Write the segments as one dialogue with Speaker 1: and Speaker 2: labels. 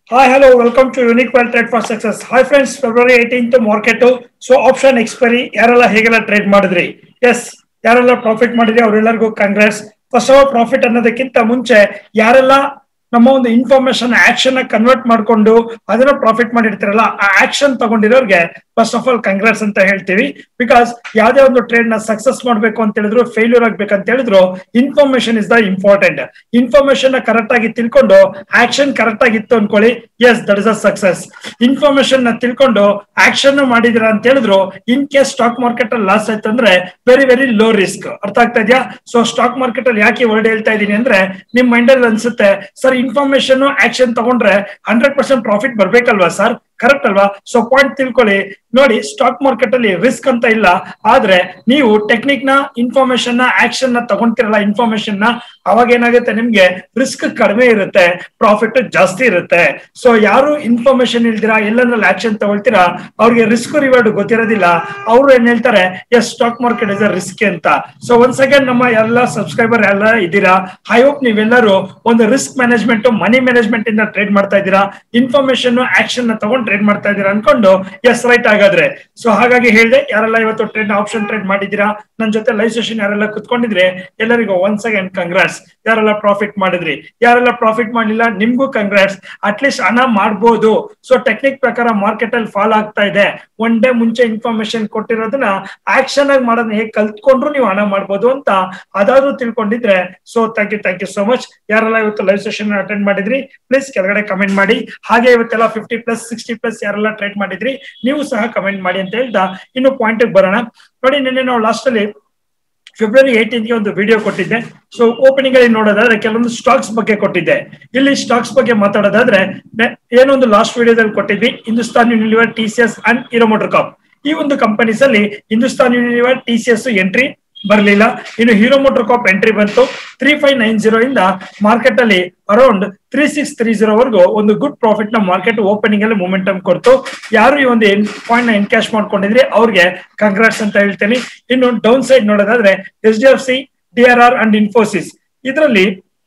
Speaker 1: Hi, hello, welcome to Unique Well Trade for Success. Hi friends, February 18th market so option expiry ಯಾರೆಲ್ಲ ಹೇಗೆಲ್ಲ trade ಮಾಡಿದ್ರಿ yes ಯಾರೆಲ್ಲ profit ಮಾಡಿದ್ರಿ ಅವರೆಲ್ಲರಿಗೂ congrats first of all profit ಅನ್ನೋದಕ್ಕಿಂತ ಮುಂಚೆ ಯಾರೆಲ್ಲ ನಮ್ಮ ಒಂದು ಇನ್ಫಾರ್ಮೇಶನ್ ಆಕ್ಷನ್ ಕನ್ವರ್ಟ್ ಮಾಡ್ಕೊಂಡು ಅದನ್ನ ಪ್ರಾಫಿಟ್ ಮಾಡಿರ್ತಾರಲ್ಲ ಆ ಆಕ್ಷನ್ ತಗೊಂಡಿರೋರ್ಗೆ ಫಸ್ಟ್ ಆಫ್ ಆಲ್ ಕಂಗ್ರಾಟ್ಸ್ ಅಂತ ಹೇಳ್ತೀವಿ ಬಿಕಾಸ್ ಯಾವ್ದೇ ಒಂದು ಟ್ರೇಡ್ ನ ಸಕ್ಸಸ್ ಮಾಡ್ಬೇಕು ಅಂತ ಹೇಳಿದ್ರು ಫೇಲ್ಯೂರ್ ಆಗ್ಬೇಕಂತ ಹೇಳಿದ್ರು information is the important information ನ ಕರೆಕ್ಟ್ ಆಗಿ ತಿಳ್ಕೊಂಡು ಆಕ್ಷನ್ ಕರೆಕ್ಟ್ ಆಗಿತ್ತು ಅನ್ಕೊಳ್ಳಿ yes that is a success information ನ ತಿಳ್ಕೊಂಡು ಆಕ್ಷನ್ ಮಾಡಿದಿರ ಅಂತ ಹೇಳಿದ್ರು ಇನ್ ಕೇಸ್ ಸ್ಟಾಕ್ ಮಾರ್ಕೆಟ್ ಅಲ್ಲಿ ಲಾಸ್ ಆಯ್ತು ಅಂದ್ರೆ ವೆರಿ ವೆರಿ ಲೋ ರಿಸ್ಕ್ ಅರ್ಥ ಆಗ್ತಾ ಇದೆಯಾ ಸೊ ಸ್ಟಾಕ್ ಮಾರ್ಕೆಟ್ ಅಲ್ಲಿ ಯಾಕೆ ವರ್ಡ್ ಹೇಳ್ತಾ ಇದೀನಿ ಅಂದ್ರೆ ನಿಮ್ ಮೈಂಡ್ ಅಲ್ಲಿ ಅನ್ಸುತ್ತೆ ಸರ್ ಇನ್ಫಾರ್ಮೇಶನ್ ಆಕ್ಷನ್ ತಗೊಂಡ್ರೆ ಹಂಡ್ರೆಡ್ ಪರ್ಸೆಂಟ್ ಪ್ರಾಫಿಟ್ ಬರ್ಬೇಕಲ್ವಾ ಸರ್ ಕರೆಕ್ಟ್ ಅಲ್ವಾ ಸೊ ಪಾಯಿಂಟ್ ತಿಳ್ಕೊಳ್ಳಿ ನೋಡಿ ಸ್ಟಾಕ್ ಮಾರ್ಕೆಟ್ ಅಲ್ಲಿ ರಿಸ್ಕ್ ಅಂತ ಇಲ್ಲ ಆದ್ರೆ ನೀವು ಟೆಕ್ನಿಕ್ ನ ಇನ್ಫಾರ್ಮೇಶನ್ ನ ಆಕ್ಷನ್ ನ ತಗೊಂತಿರಲ್ಲ ಇನ್ಫಾರ್ಮೇಶನ್ ನ ಅವಾಗ ಏನಾಗುತ್ತೆ ನಿಮ್ಗೆ ರಿಸ್ಕ್ ಕಡಿಮೆ ಇರುತ್ತೆ ಪ್ರಾಫಿಟ್ ಜಾಸ್ತಿ ಇರುತ್ತೆ ಸೊ ಯಾರು ಇನ್ಫಾರ್ಮೇಶನ್ ಇಲ್ದಿರಾ ಎಲ್ಲಂದ್ರಲ್ಲಿ ಆಕ್ಷನ್ ತಗೊಳ್ತೀರಾ ಅವ್ರಿಗೆ ರಿಸ್ಕ್ ರಿವಾರ್ಡ್ ಗೊತ್ತಿರೋದಿಲ್ಲ ಅವ್ರು ಏನ್ ಹೇಳ್ತಾರೆ yes stock market is a risk ಅಂತ ಸೊ ಒಂದ್ ಸೆಕೆಂಡ್ ನಮ್ಮ ಎಲ್ಲ ಸಬ್ಸ್ಕ್ರೈಬರ್ ಎಲ್ಲ ಇದ್ದೀರಾ ಐ ಹೋಪ್ ನೀವೆಲ್ಲರೂ ಒಂದು ರಿಸ್ಕ್ ಮ್ಯಾನೇಜ್ಮೆಂಟ್ ಮನಿ ಮ್ಯಾನೇಜ್ಮೆಂಟ್ ಇಂದ ಟ್ರೇಡ್ ಮಾಡ್ತಾ ಇದ್ದೀರಾ ಇನ್ಫಾರ್ಮೇಶನ್ ಆಕ್ಷನ್ ನ ತಗೊಂಡು ಟ್ರೇಡ್ ಮಾಡ್ತಾ ಇದ್ದೀರಾ ಅನ್ಕೊಂಡು ಎಸ್ ರೈಟ್ ಹಾಗಾದ್ರೆ ಸೊ ಹಾಗಾಗಿ ಹೇಳಿದೆ ಯಾರೆಲ್ಲ ಇವತ್ತು ಟ್ರೇಡ್ ಆಪ್ಷನ್ ಟ್ರೇಡ್ ಮಾಡಿದ್ದೀರಾ ನನ್ನ ಜೊತೆ ಲೈವ್ ಸೆಷನ್ ಯಾರೆಲ್ಲ ಕುತ್ಕೊಂಡಿದ್ರೆ ಎಲ್ಲರಿಗೂ ಒನ್ಸ್ ಅಗೇನ್ ಕಂಗ್ರಾಟ್ಸ್ ಯಾರೆಲ್ಲ ಪ್ರಾಫಿಟ್ ಮಾಡಿದ್ರಿ ಯಾರೆಲ್ಲ ಪ್ರಾಫಿಟ್ ಮಾಡಲಿಲ್ಲ ನಿಮ್ಗೂ ಕಂಗ್ರಾಟ್ಸ್ ಅಟ್ಲೀಸ್ಟ್ ಹಣ ಮಾಡ್ಬೋದು ಸೊ ಟೆಕ್ನಿಕ್ ಪ್ರಕಾರ ಮಾರ್ಕೆಟ್ ಅಲ್ಲಿ ಫಾಲ್ ಆಗ್ತಾ ಇದೆ ಒನ್ ಡೇ ಮುಂಚೆ ಇನ್ಫಾರ್ಮೇಶನ್ ಕೊಟ್ಟಿರೋದನ್ನ ಆಕ್ಷನ್ ಆಗಿ ಮಾಡೋದನ್ನ ಹೇಗೆ ಕಲ್ತ್ಕೊಂಡ್ರು ನೀವು ಹಣ ಮಾಡ್ಬೋದು ಅಂತ ಅದಾದ್ರೂ ತಿಳ್ಕೊಂಡಿದ್ರೆ so thank you thank you so much ಯಾರೆಲ್ಲ ಇವತ್ತು ಲೈವ್ ಸೆಷನ್ ಅಟೆಂಡ್ ಮಾಡಿದ್ರಿ ಪ್ಲೀಸ್ ಕೆಳಗಡೆ ಕಮೆಂಟ್ ಮಾಡಿ ಹಾಗೆ ಇವತ್ತೆಲ್ಲ ಫಿಫ್ಟಿ ಪ್ಲಸ್ ಸಿಕ್ಸ್ಟಿ ಪ್ಲಸ್ ಯಾರೆಲ್ಲ ಟ್ರೇಡ್ ಮಾಡಿದ್ರಿ ನೀವು ಸಹ ಕಮೆಂಟ್ ಮಾಡಿ ಅಂತ ಹೇಳ್ತಾ ಇನ್ನು ಪಾಯಿಂಟ್ ಬರೋಣ ನೋಡಿ ನಿನ್ನೆ ನಾವು ಲಾಸ್ಟ್ ಅಲ್ಲಿ ಫೆಬ್ರವರಿ ಏಟೀನ್ಗೆ ಒಂದು ವಿಡಿಯೋ ಕೊಟ್ಟಿದ್ದೆ ಸೊ ಓಪನಿಂಗ್ ಅಲ್ಲಿ ನೋಡೋದಾದ್ರೆ ಕೆಲವೊಂದು ಸ್ಟಾಕ್ಸ್ ಬಗ್ಗೆ ಕೊಟ್ಟಿದ್ದೆ ಇಲ್ಲಿ ಸ್ಟಾಕ್ಸ್ ಬಗ್ಗೆ ಮಾತಾಡೋದಾದ್ರೆ ಏನೊಂದು ಲಾಸ್ಟ್ ವಿಡಿಯೋದಲ್ಲಿ ಕೊಟ್ಟಿದ್ವಿ Hindustan Unilever T C S and hero MotoCorp ಈ ಒಂದು ಕಂಪನೀಸ್ ಅಲ್ಲಿ Hindustan Unilever T C S entry ಬರಲಿಲ್ಲ ಇನ್ನು ಹೀರೋ ಮೋಟರ್ ಕಾಪ್ ಎಂಟ್ರಿ ಬಂತು ತ್ರೀ ಫೈವ್ ನೈನ್ ಜೀರೋ ಇಂದ ಮಾರ್ಕೆಟ್ ಅಲ್ಲಿ around three six three zero ವರೆಗೂ ಒಂದು ಗುಡ್ ಪ್ರಾಫಿಟ್ ನ ಮಾರ್ಕೆಟ್ ಓಪನಿಂಗ್ ಅಲ್ಲಿ ಮೂಮೆಂಟಮ್ ಕೊಡ್ತು ಯಾರು ಈ ಒಂದು ಪಾಯಿಂಟ್ ನ ಎನ್ಕ್ಯಾಶ್ ಮಾಡ್ಕೊಂಡಿದ್ರಿ ಅವ್ರಿಗೆ ಕಂಗ್ರಾಟ್ಸ್ ಅಂತ ಹೇಳ್ತೇನೆ ಇನ್ನು ಡೌನ್ ಸೈಡ್ ನೋಡೋದಾದ್ರೆ S D F C D R R and Infosys ಇದರಲ್ಲಿ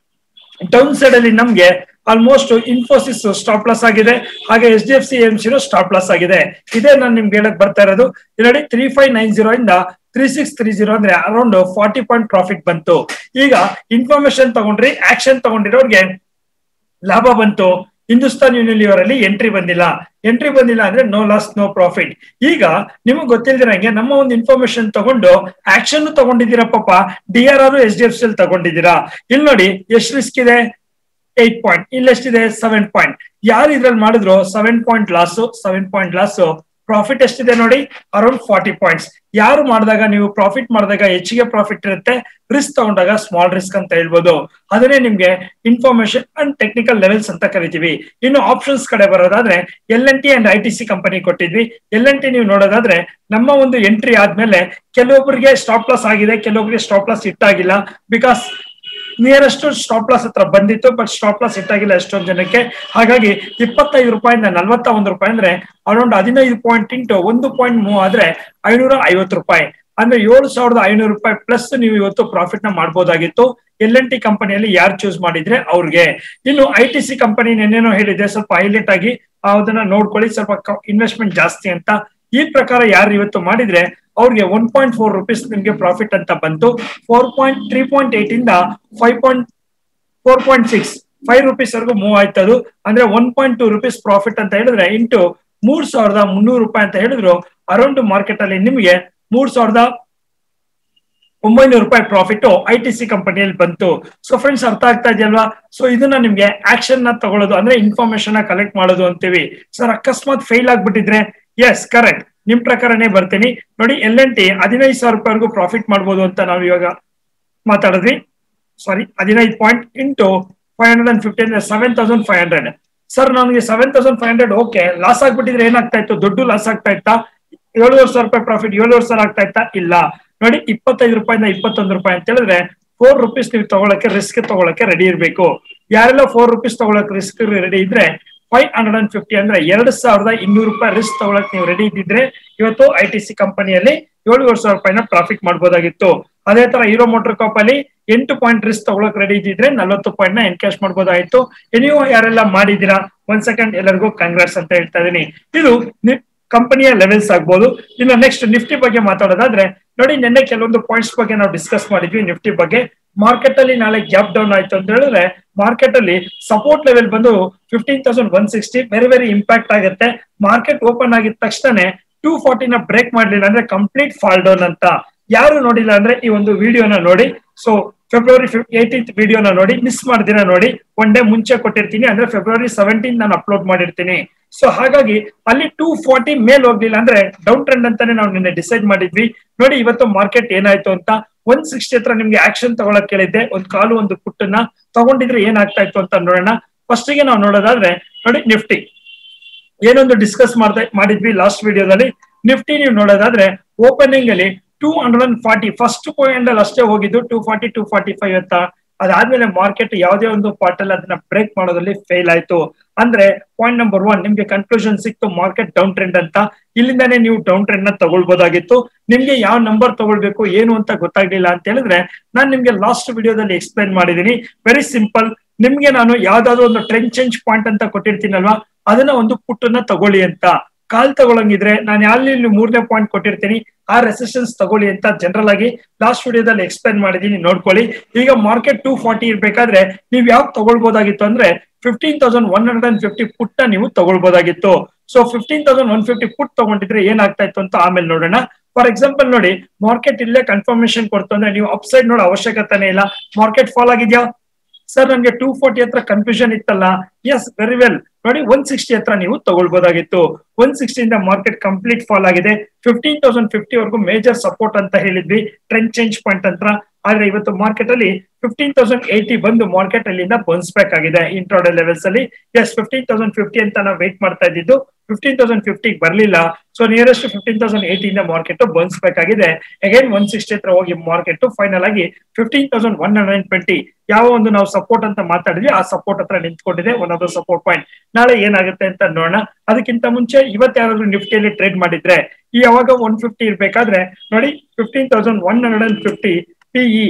Speaker 1: ಡೌನ್ ಸೈಡ್ ಅಲ್ಲಿ ನಮ್ಗೆ ಆಲ್ಮೋಸ್ಟ್ ಇನ್ಫೋಸಿಸ್ ಸ್ಟಾಪ್ ಲಾಸ್ ಆಗಿದೆ ಹಾಗೆ S D F C M ಸಿರೋ ಸ್ಟಾಪ್ ಲಾಸ್ ಆಗಿದೆ ಇದೇ ನಾನು ನಿಮ್ಗೆ ಹೇಳಕ್ ಬರ್ತಾ ಇರೋದು ನೋಡಿ ತ್ರೀ ಫೈವ್ ನೈನ್ ಜೀರೋ ಇಂದ ತ್ರೀ ಸಿಕ್ಸ್ ತ್ರೀ ಜೀರೋ ಅಂದ್ರೆ ಅರೌಂಡ್ ಫಾರ್ಟಿ ಪಾಯಿಂಟ್ ಪ್ರಾಫಿಟ್ ಬಂತು ಈಗ ಇನ್ಫಾರ್ಮೇಶನ್ ತಗೊಂಡ್ರಿ ಆಕ್ಷನ್ ತಗೊಂಡಿರೋರ್ಗೆ ಲಾಭ ಬಂತು ಹಿಂದೂಸ್ತಾನ್ ಯೂನಿಲಿವರ್ ಅಲ್ಲಿ ಎಂಟ್ರಿ ಬಂದಿಲ್ಲ ಎಂಟ್ರಿ ಬಂದಿಲ್ಲ ಅಂದ್ರೆ ನೋ ಲಾಸ್ ನೋ ಪ್ರಾಫಿಟ್ ಈಗ ನಿಮಗ್ ಗೊತ್ತಿಲ್ದಿರಂಗೆ ನಮ್ಮ ಒಂದು ಇನ್ಫಾರ್ಮೇಶನ್ ತಗೊಂಡು ಆಕ್ಷನ್ ತಗೊಂಡಿದ್ದೀರಾ ಪಾಪ D R R S D F C ಅಲ್ಲಿ ತಗೊಂಡಿದ್ದೀರಾ ಇಲ್ಲಿ ನೋಡಿ ಎಷ್ಟು ರಿಸ್ಕ್ ಇದೆ ಏಟ್ ಪಾಯಿಂಟ್ ಇಲ್ಲಿ ಎಷ್ಟಿದೆ ಸೆವೆನ್ ಪಾಯಿಂಟ್ ಯಾರು ಇದ್ರಲ್ಲಿ ಮಾಡಿದ್ರು seven point loss seven point loss profit ಎಷ್ಟಿದೆ ನೋಡಿ ಅರೌಂಡ್ ಫಾರ್ಟಿ ಪಾಯಿಂಟ್ಸ್ ಯಾರು ಮಾಡಿದಾಗ ನೀವು ಪ್ರಾಫಿಟ್ ಮಾಡಿದಾಗ ಹೆಚ್ಚಿಗೆ ಪ್ರಾಫಿಟ್ ಇರುತ್ತೆ ರಿಸ್ಕ್ ತಗೊಂಡಾಗ ಸ್ಮಾಲ್ ರಿಸ್ಕ್ ಅಂತ ಹೇಳ್ಬೋದು ಅದನ್ನೇ ನಿಮ್ಗೆ ಇನ್ಫಾರ್ಮೇಶನ್ ಅಂಡ್ ಟೆಕ್ನಿಕಲ್ ಲೆವೆಲ್ಸ್ ಅಂತ ಕರಿತೀವಿ ಇನ್ನು ಆಪ್ಷನ್ಸ್ ಕಡೆ ಬರೋದಾದ್ರೆ L N T and I T C company ಕೊಟ್ಟಿದ್ವಿ ಎಲ್ ಎನ್ ಟಿ ನೀವು ನೋಡೋದಾದ್ರೆ ನಮ್ಮ ಒಂದು ಎಂಟ್ರಿ ಆದ್ಮೇಲೆ ಕೆಲವೊಬ್ಬರಿಗೆ ಸ್ಟಾಪ್ ಲಾಸ್ ಆಗಿದೆ ಕೆಲವೊಬ್ಬರಿಗೆ ಸ್ಟಾಪ್ ಲಾಸ್ ಇಟ್ಟಾಗಿಲ್ಲ ಬಿಕಾಸ್ ನಿಯರೆಸ್ಟ್ ಸ್ಟಾಪ್ ಲಾಸ್ ಹತ್ರ ಬಂದಿತ್ತು ಬಟ್ ಸ್ಟಾಪ್ ಲಾಸ್ ಇಟ್ಟಾಗಿಲ್ಲ ಎಷ್ಟೊಂದು ಜನಕ್ಕೆ ಹಾಗಾಗಿ ಇಪ್ಪತ್ತೈದು ರೂಪಾಯಿಂದ ನಲ್ವತ್ತ ಒಂದು ರೂಪಾಯಿ ಅಂದ್ರೆ ಅರೌಂಡ್ ಹದಿನೈದು ಪಾಯಿಂಟ್ ಇಂಟು ಒಂದು ಪಾಯಿಂಟ್ ಮೂವ್ ಆದ್ರೆ ಐನೂರ ಐವತ್ತು ರೂಪಾಯಿ ಅಂದ್ರೆ ಏಳು ಸಾವಿರದ ಐನೂರು ರೂಪಾಯಿ ಪ್ಲಸ್ ನೀವು ಇವತ್ತು ಪ್ರಾಫಿಟ್ ನ ಮಾಡ್ಬೋದಾಗಿತ್ತು ಎಲ್ ಎನ್ ಟಿ ಕಂಪನಿಯಲ್ಲಿ ಯಾರು ಚೂಸ್ ಮಾಡಿದ್ರೆ ಅವ್ರಿಗೆ ಇನ್ನು ಐ ಟಿ ಸಿ ಕಂಪನಿ ನೆನ್ನೇನೋ ಹೇಳಿದೆ ಸ್ವಲ್ಪ ಹೈಲೈಟ್ ಆಗಿ ಅದನ್ನ ನೋಡ್ಕೊಳ್ಳಿ ಸ್ವಲ್ಪ ಇನ್ವೆಸ್ಟ್ಮೆಂಟ್ ಜಾಸ್ತಿ ಅಂತ ಈ ಪ್ರಕಾರ ಯಾರು ಇವತ್ತು ಮಾಡಿದ್ರೆ ಅವ್ರಿಗೆ ಒನ್ ಪಾಯಿಂಟ್ ಫೋರ್ ರುಪೀಸ್ ನಿಮ್ಗೆ ಪ್ರಾಫಿಟ್ ಅಂತ ಬಂತು four point three point eight ಇಂದ five point four point six five rupees ವರೆಗೂ ಮೂವ್ ಆಯ್ತದು ಅಂದ್ರೆ one point two rupees profit ಅಂತ ಹೇಳಿದ್ರೆ ಇಂಟು ಮೂರ್ ಸಾವಿರದ ಮುನ್ನೂರು ರೂಪಾಯಿ ಅಂತ ಹೇಳಿದ್ರು ಅರೌಂಡ್ ಮಾರ್ಕೆಟ್ ಅಲ್ಲಿ ನಿಮ್ಗೆ ಮೂರ್ ಸಾವಿರದ ಒಂಬೈನೂರು ರೂಪಾಯಿ ಪ್ರಾಫಿಟ್ ಐ ಟಿ ಸಿ ಕಂಪನಿಯಲ್ಲಿ ಬಂತು ಸೊ ಫ್ರೆಂಡ್ಸ್ ಅರ್ಥ ಆಗ್ತಾ ಇದೆಯಲ್ವಾ ಸೊ ಇದನ್ನ ನಿಮ್ಗೆ ಆಕ್ಷನ್ ನ ತಗೊಳ್ಳೋದು ಅಂದ್ರೆ ಇನ್ಫಾರ್ಮೇಶನ್ ನ ಕಲೆಕ್ಟ್ ಮಾಡೋದು ಅಂತೀವಿ ಸರ್ ಅಕಸ್ಮಾತ್ ಫೇಲ್ ಆಗ್ಬಿಟ್ಟಿದ್ರೆ ಎಸ್ ಕರೆಕ್ಟ್ ನಿಮ್ ಪ್ರಕಾರನೇ ಬರ್ತೀನಿ ನೋಡಿ ಎಲ್ ಎನ್ ಟಿ ಹದಿನೈದು ಸಾವಿರ ರೂಪಾಯಿವರೆಗೂ ಪ್ರಾಫಿಟ್ ಮಾಡ್ಬೋದು ಅಂತ ನಾವು ಇವಾಗ ಮಾತಾಡಿದ್ವಿ ಸಾರಿ ಹದಿನೈದು point into five hundred and fifty ಅಂದ್ರೆ seven thousand five hundred sir ನನಗೆ seven thousand five hundred okay loss ಆಗ್ಬಿಟ್ಟಿದ್ರೆ ಏನಾಗ್ತಾ ಇತ್ತು ದುಡ್ಡು ಲಾಸ್ ಆಗ್ತಾ ಇತ್ತಾ ಏಳುವರೆ ಸಾವಿರ ರೂಪಾಯಿ ಪ್ರಾಫಿಟ್ ಏಳುವರೆ ಸಾವಿರ ಆಗ್ತಾ ಇತ್ತಾ ಇಲ್ಲ ನೋಡಿ ಇಪ್ಪತ್ತೈದು ರೂಪಾಯಿಂದ ಇಪ್ಪತ್ತೊಂದು ರೂಪಾಯಿ ಅಂತ ಹೇಳಿದ್ರೆ ಫೋರ್ ರುಪೀಸ್ ನೀವು ತಗೊಳಕ್ಕೆ ರಿಸ್ಕ್ ತಗೊಳಕ್ಕೆ ರೆಡಿ ಇರಬೇಕು ಯಾರೆಲ್ಲ ಫೋರ್ ರುಪೀಸ್ ತಗೊಳಕ್ ರಿಸ್ಕ್ ರೆಡಿ ಇದ್ರೆ ಫೈವ್ ಹಂಡ್ರೆಡ್ ಅಂಡ್ ಫಿಫ್ಟಿ ಅಂದ್ರೆ ಎರಡ್ ಸಾವಿರದ ಇನ್ನೂರು ರೂಪಾಯಿ ರಿಸ್ಕ್ ತಗೊಳಕ್ ನೀವು ರೆಡಿ ಇದ್ದಿದ್ರೆ ಇವತ್ತು ಐ ಟಿ ಸಿ ಕಂಪನಿಯಲ್ಲಿ ಏಳುವರೆ ಸಾವಿರ ರೂಪಾಯಿನ ಪ್ರಾಫಿಟ್ ಮಾಡ್ಬೋದಾಗಿತ್ತು ಅದೇ ತರ ಹೀರೋ ಮೋಟರ್ ಕಾಪ್ ಅಲ್ಲಿ ಎಂಟು ಪಾಯಿಂಟ್ ರಿಸ್ಕ್ ತಗೊಳಕ್ ರೆಡಿ ಇದ್ದಿದ್ರೆ ನಲವತ್ತು ಪಾಯಿಂಟ್ ನ ಎನ್ಕ್ಯಾಶ್ ಮಾಡ್ಬೋದಾಗಿತ್ತು ನೀವು ಯಾರೆಲ್ಲ ಮಾಡಿದೀರಾ ಒಂದ್ ಸೆಕೆಂಡ್ ಎಲ್ಲರಿಗೂ ಕಾಂಗ್ರೆಸ್ ಅಂತ ಹೇಳ್ತಾ ಇದೀನಿ ಇದು ಕಂಪನಿಯ ಲೆವೆಲ್ಸ್ ಆಗ್ಬೋದು ಇನ್ನು ನೆಕ್ಸ್ಟ್ ನಿಫ್ಟಿ ಬಗ್ಗೆ ಮಾತಾಡೋದಾದ್ರೆ ನೋಡಿ ನಿನ್ನೆ ಕೆಲವೊಂದು ಪಾಯಿಂಟ್ಸ್ ಬಗ್ಗೆ ನಾವು ಡಿಸ್ಕಸ್ ಮಾಡಿದ್ವಿ ನಿಫ್ಟಿ ಬಗ್ಗೆ ಮಾರ್ಕೆಟ್ ಅಲ್ಲಿ ನಾಳೆ ಗ್ಯಾಪ್ ಡೌನ್ ಆಯ್ತು ಅಂತ ಹೇಳಿದ್ರೆ ಮಾರ್ಕೆಟ್ ಅಲ್ಲಿ ಸಪೋರ್ಟ್ ಲೆವೆಲ್ ಬಂದು fifteen thousand one sixty very very impact ಆಗುತ್ತೆ ಮಾರ್ಕೆಟ್ ಓಪನ್ ಆಗಿದ ತಕ್ಷಣ ಟೂ ಫಾರ್ಟಿನ ಬ್ರೇಕ್ ಮಾಡ್ಲಿಲ್ಲ ಅಂದ್ರೆ ಕಂಪ್ಲೀಟ್ ಫಾಲ್ ಡೌನ್ ಅಂತ ಯಾರು ನೋಡಿಲ್ಲ ಅಂದ್ರೆ ಈ ಒಂದು ವಿಡಿಯೋನ ನೋಡಿ ಸೊ ಫೆಬ್ರವರಿ ಏಯ್ಟೀನ್ತ್ ವಿಡಿಯೋನ ನೋಡಿ ಮಿಸ್ ಮಾಡ್ದಿರ ನೋಡಿ ಒನ್ ಡೇ ಮುಂಚೆ ಕೊಟ್ಟಿರ್ತೀನಿ ಅಂದ್ರೆ ಫೆಬ್ರವರಿ ಸೆವೆಂಟೀನ್ ನಾನು ಅಪ್ಲೋಡ್ ಮಾಡಿರ್ತೀನಿ ಸೊ ಹಾಗಾಗಿ ಅಲ್ಲಿ ಟೂ ಫಾರ್ಟಿ ಮೇಲ್ ಹೋಗ್ಲಿಲ್ಲ ಅಂದ್ರೆ ಡೌನ್ ಟ್ರೆಂಡ್ ಅಂತಾನೆ ನಾವು ನಿನ್ನೆ ಡಿಸೈಡ್ ಮಾಡಿದ್ವಿ ನೋಡಿ ಇವತ್ತು ಮಾರ್ಕೆಟ್ ಏನಾಯ್ತು ಅಂತ ಒನ್ ಸಿಕ್ಸ್ಟಿ ಹತ್ರ ನಿಮ್ಗೆ ಆಕ್ಷನ್ ತಗೊಳಕ್ ಕೇಳಿದ್ದೆ ಒಂದು ಕಾಲು ಒಂದು ಪುಟ್ಟನ್ನ ತಗೊಂಡಿದ್ರೆ ಏನಾಗ್ತಾ ಇತ್ತು ಅಂತ ನೋಡೋಣ ಫಸ್ಟ್ ಗೆ ನಾವು ನೋಡೋದಾದ್ರೆ ನೋಡಿ ನಿಫ್ಟಿ ಏನೊಂದು ಡಿಸ್ಕಸ್ ಮಾಡ್ತಾ ಮಾಡಿದ್ವಿ ಲಾಸ್ಟ್ ವಿಡಿಯೋದಲ್ಲಿ ನಿಫ್ಟಿ ನೀವು ನೋಡೋದಾದ್ರೆ ಓಪನಿಂಗ್ ಅಲ್ಲಿ two hundred and forty first point ಅಲ್ಲಿ ಅಷ್ಟೇ ಹೋಗಿದ್ದು two forty two forty five ಅಂತ ಅದಾದ್ಮೇಲೆ ಮಾರ್ಕೆಟ್ ಯಾವುದೇ ಒಂದು ಪಾರ್ಟ್ ಅಲ್ಲಿ ಅದನ್ನ ಬ್ರೇಕ್ ಮಾಡೋದ್ರಲ್ಲಿ ಫೇಲ್ ಆಯ್ತು ಅಂದ್ರೆ ಪಾಯಿಂಟ್ ನಂಬರ್ ಒನ್ ನಿಮ್ಗೆ ಕನ್ಕ್ಲೂಷನ್ ಸಿಕ್ತು ಮಾರ್ಕೆಟ್ ಡೌನ್ ಟ್ರೆಂಡ್ ಅಂತ ಇಲ್ಲಿಂದಾನೇ ನೀವು ಡೌನ್ ಟ್ರೆಂಡ್ ನ ತಗೊಳ್ಬೋದಾಗಿತ್ತು ನಿಮ್ಗೆ ಯಾವ ನಂಬರ್ ತಗೊಳ್ಬೇಕು ಏನು ಅಂತ ಗೊತ್ತಾಗ್ಲಿಲ್ಲ ಅಂತ ಹೇಳಿದ್ರೆ ನಾನು ನಿಮ್ಗೆ ಲಾಸ್ಟ್ ವಿಡಿಯೋದಲ್ಲಿ ಎಕ್ಸ್ಪ್ಲೈನ್ ಮಾಡಿದೀನಿ ವೆರಿ ಸಿಂಪಲ್ ನಿಮ್ಗೆ ನಾನು ಯಾವ್ದಾದ್ರು ಒಂದು ಟ್ರೆಂಡ್ ಚೇಂಜ್ ಪಾಯಿಂಟ್ ಅಂತ ಕೊಟ್ಟಿರ್ತೀನಲ್ವಾ ಅದನ್ನ ಒಂದು ಪುಟ್ಟನ್ನ ತಗೊಳ್ಳಿ ಅಂತ ಕಾಲ್ ತಗೊಳಂಗಿದ್ರೆ ನಾನು ಅಲ್ಲಿ ಮೂರನೇ ಪಾಯಿಂಟ್ ಕೊಟ್ಟಿರ್ತೀನಿ ಆ ರೆಸಿಸ್ಟೆನ್ಸ್ ತಗೊಳ್ಳಿ ಅಂತ ಜನರಲ್ ಆಗಿ ಲಾಸ್ಟ್ ವಿಡಿಯೋದಲ್ಲಿ ಎಕ್ಸ್ಪ್ಲೈನ್ ಮಾಡಿದೀನಿ ನೋಡ್ಕೊಳ್ಳಿ ಈಗ ಮಾರ್ಕೆಟ್ ಟೂ ಫಾರ್ಟಿ ಇರ್ಬೇಕಾದ್ರೆ ನೀವ್ ಯಾವ್ ತಗೊಳ್ಬೋದಾಗಿತ್ತು ಅಂದ್ರೆ fifteen thousand one hundred and fifty put ನೀವು ತಗೊಳ್ಬೋದಾಗಿತ್ತು so fifteen thousand one fifty put ತಗೊಂಡಿದ್ರೆ ಏನಾಗ್ತಾ ಇತ್ತು ಅಂತ ಆಮೇಲೆ ನೋಡೋಣ ಫಾರ್ ಎಕ್ಸಾಂಪಲ್ ನೋಡಿ ಮಾರ್ಕೆಟ್ ಇಲ್ಲೇ ಕನ್ಫರ್ಮೇಶನ್ ಕೊಡ್ತು ಅಂದ್ರೆ ನೀವು ಅಪ್ಸೈಡ್ ನೋಡೋ ಅವಶ್ಯಕತೆನೇ ಇಲ್ಲ ಮಾರ್ಕೆಟ್ ಫಾಲ್ ಆಗಿದ್ಯಾ ಸರ್ ನನ್ಗೆ ಟೂ ಫೋರ್ಟಿ ಹತ್ರ ಕನ್ಫ್ಯೂಷನ್ ಇತ್ತಲ್ಲ ಎಸ್ ವೆರಿ ವೆಲ್ ನೋಡಿ ಒನ್ ಸಿಕ್ಸ್ಟಿ ಹತ್ರ ನೀವು ತಗೊಳ್ಬೋದಾಗಿತ್ತು ಒನ್ ಸಿಕ್ಸ್ಟಿಯಿಂದ ಮಾರ್ಕೆಟ್ ಕಂಪ್ಲೀಟ್ ಫಾಲ್ ಆಗಿದೆ ಫಿಫ್ಟೀನ್ ತೌಸಂಡ್ ಫಿಫ್ಟಿ ವರೆಗೂ ಮೇಜರ್ ಸಪೋರ್ಟ್ ಅಂತ ಹೇಳಿದ್ವಿ ಟ್ರೆಂಡ್ ಚೇಂಜ್ ಪಾಯಿಂಟ್ ಅಂತ ಆದ್ರೆ ಇವತ್ತು ಮಾರ್ಕೆಟ್ ಅಲ್ಲಿ ಫಿಫ್ಟೀನ್ ತೌಸಂಡ್ ಏಯ್ಟಿ ಬಂದು ಮಾರ್ಕೆಟ್ ಅಲ್ಲಿಂದ ಬೌನ್ಸ್ ಬ್ಯಾಕ್ ಆಗಿದೆ ಇಂಟ್ರಾಡೆ ಲೆವೆಲ್ಸ್ ಅಲ್ಲಿ ಎಸ್ ಫಿಫ್ಟೀನ್ ತೌಸಂಡ್ ಫಿಫ್ಟಿ ಅಂತ ನಾವು ವೇಟ್ ಮಾಡ್ತಾ ಇದ್ದಿದ್ದು ಫಿಫ್ಟೀನ್ ತೌಸಂಡ್ ಫಿಫ್ಟಿ ಬರ್ಲಿಲ್ಲ ಸೊ ನಿಯರೆಸ್ಟ್ ಫಿಫ್ಟೀನ್ ತೌಸಂಡ್ ಏಯ್ಟಿಯಿಂದ ಮಾರ್ಕೆಟ್ ಬೌನ್ಸ್ ಬ್ಯಾಕ್ ಆಗಿದೆ ಅಗೈನ್ ಒನ್ ಸಿಕ್ಸ್ಟಿ ಹತ್ರ ಹೋಗಿ ಮಾರ್ಕೆಟ್ ಫೈನಲ್ ಆಗಿ fifteen thousand one hundred twenty ಯಾವ ಒಂದು ನಾವು ಸಪೋರ್ಟ್ ಅಂತ ಮಾತಾಡಿದ್ವಿ ಆ ಸಪೋರ್ಟ್ ಹತ್ರ ನಿಂತ್ಕೊಂಡಿದೆ one of the support point ನಾಳೆ ಏನಾಗುತ್ತೆ ಅಂತ ನೋಡೋಣ ಅದಕ್ಕಿಂತ ಮುಂಚೆ ಇವತ್ತು ಯಾರಾದ್ರೂ ನಿಫ್ಟಿಯಲ್ಲಿ ಟ್ರೇಡ್ ಮಾಡಿದ್ರೆ ಈ ಯಾವಾಗ ಒನ್ ಫಿಫ್ಟಿ ಇರ್ಬೇಕಾದ್ರೆ ನೋಡಿ fifteen thousand one hundred and fifty PE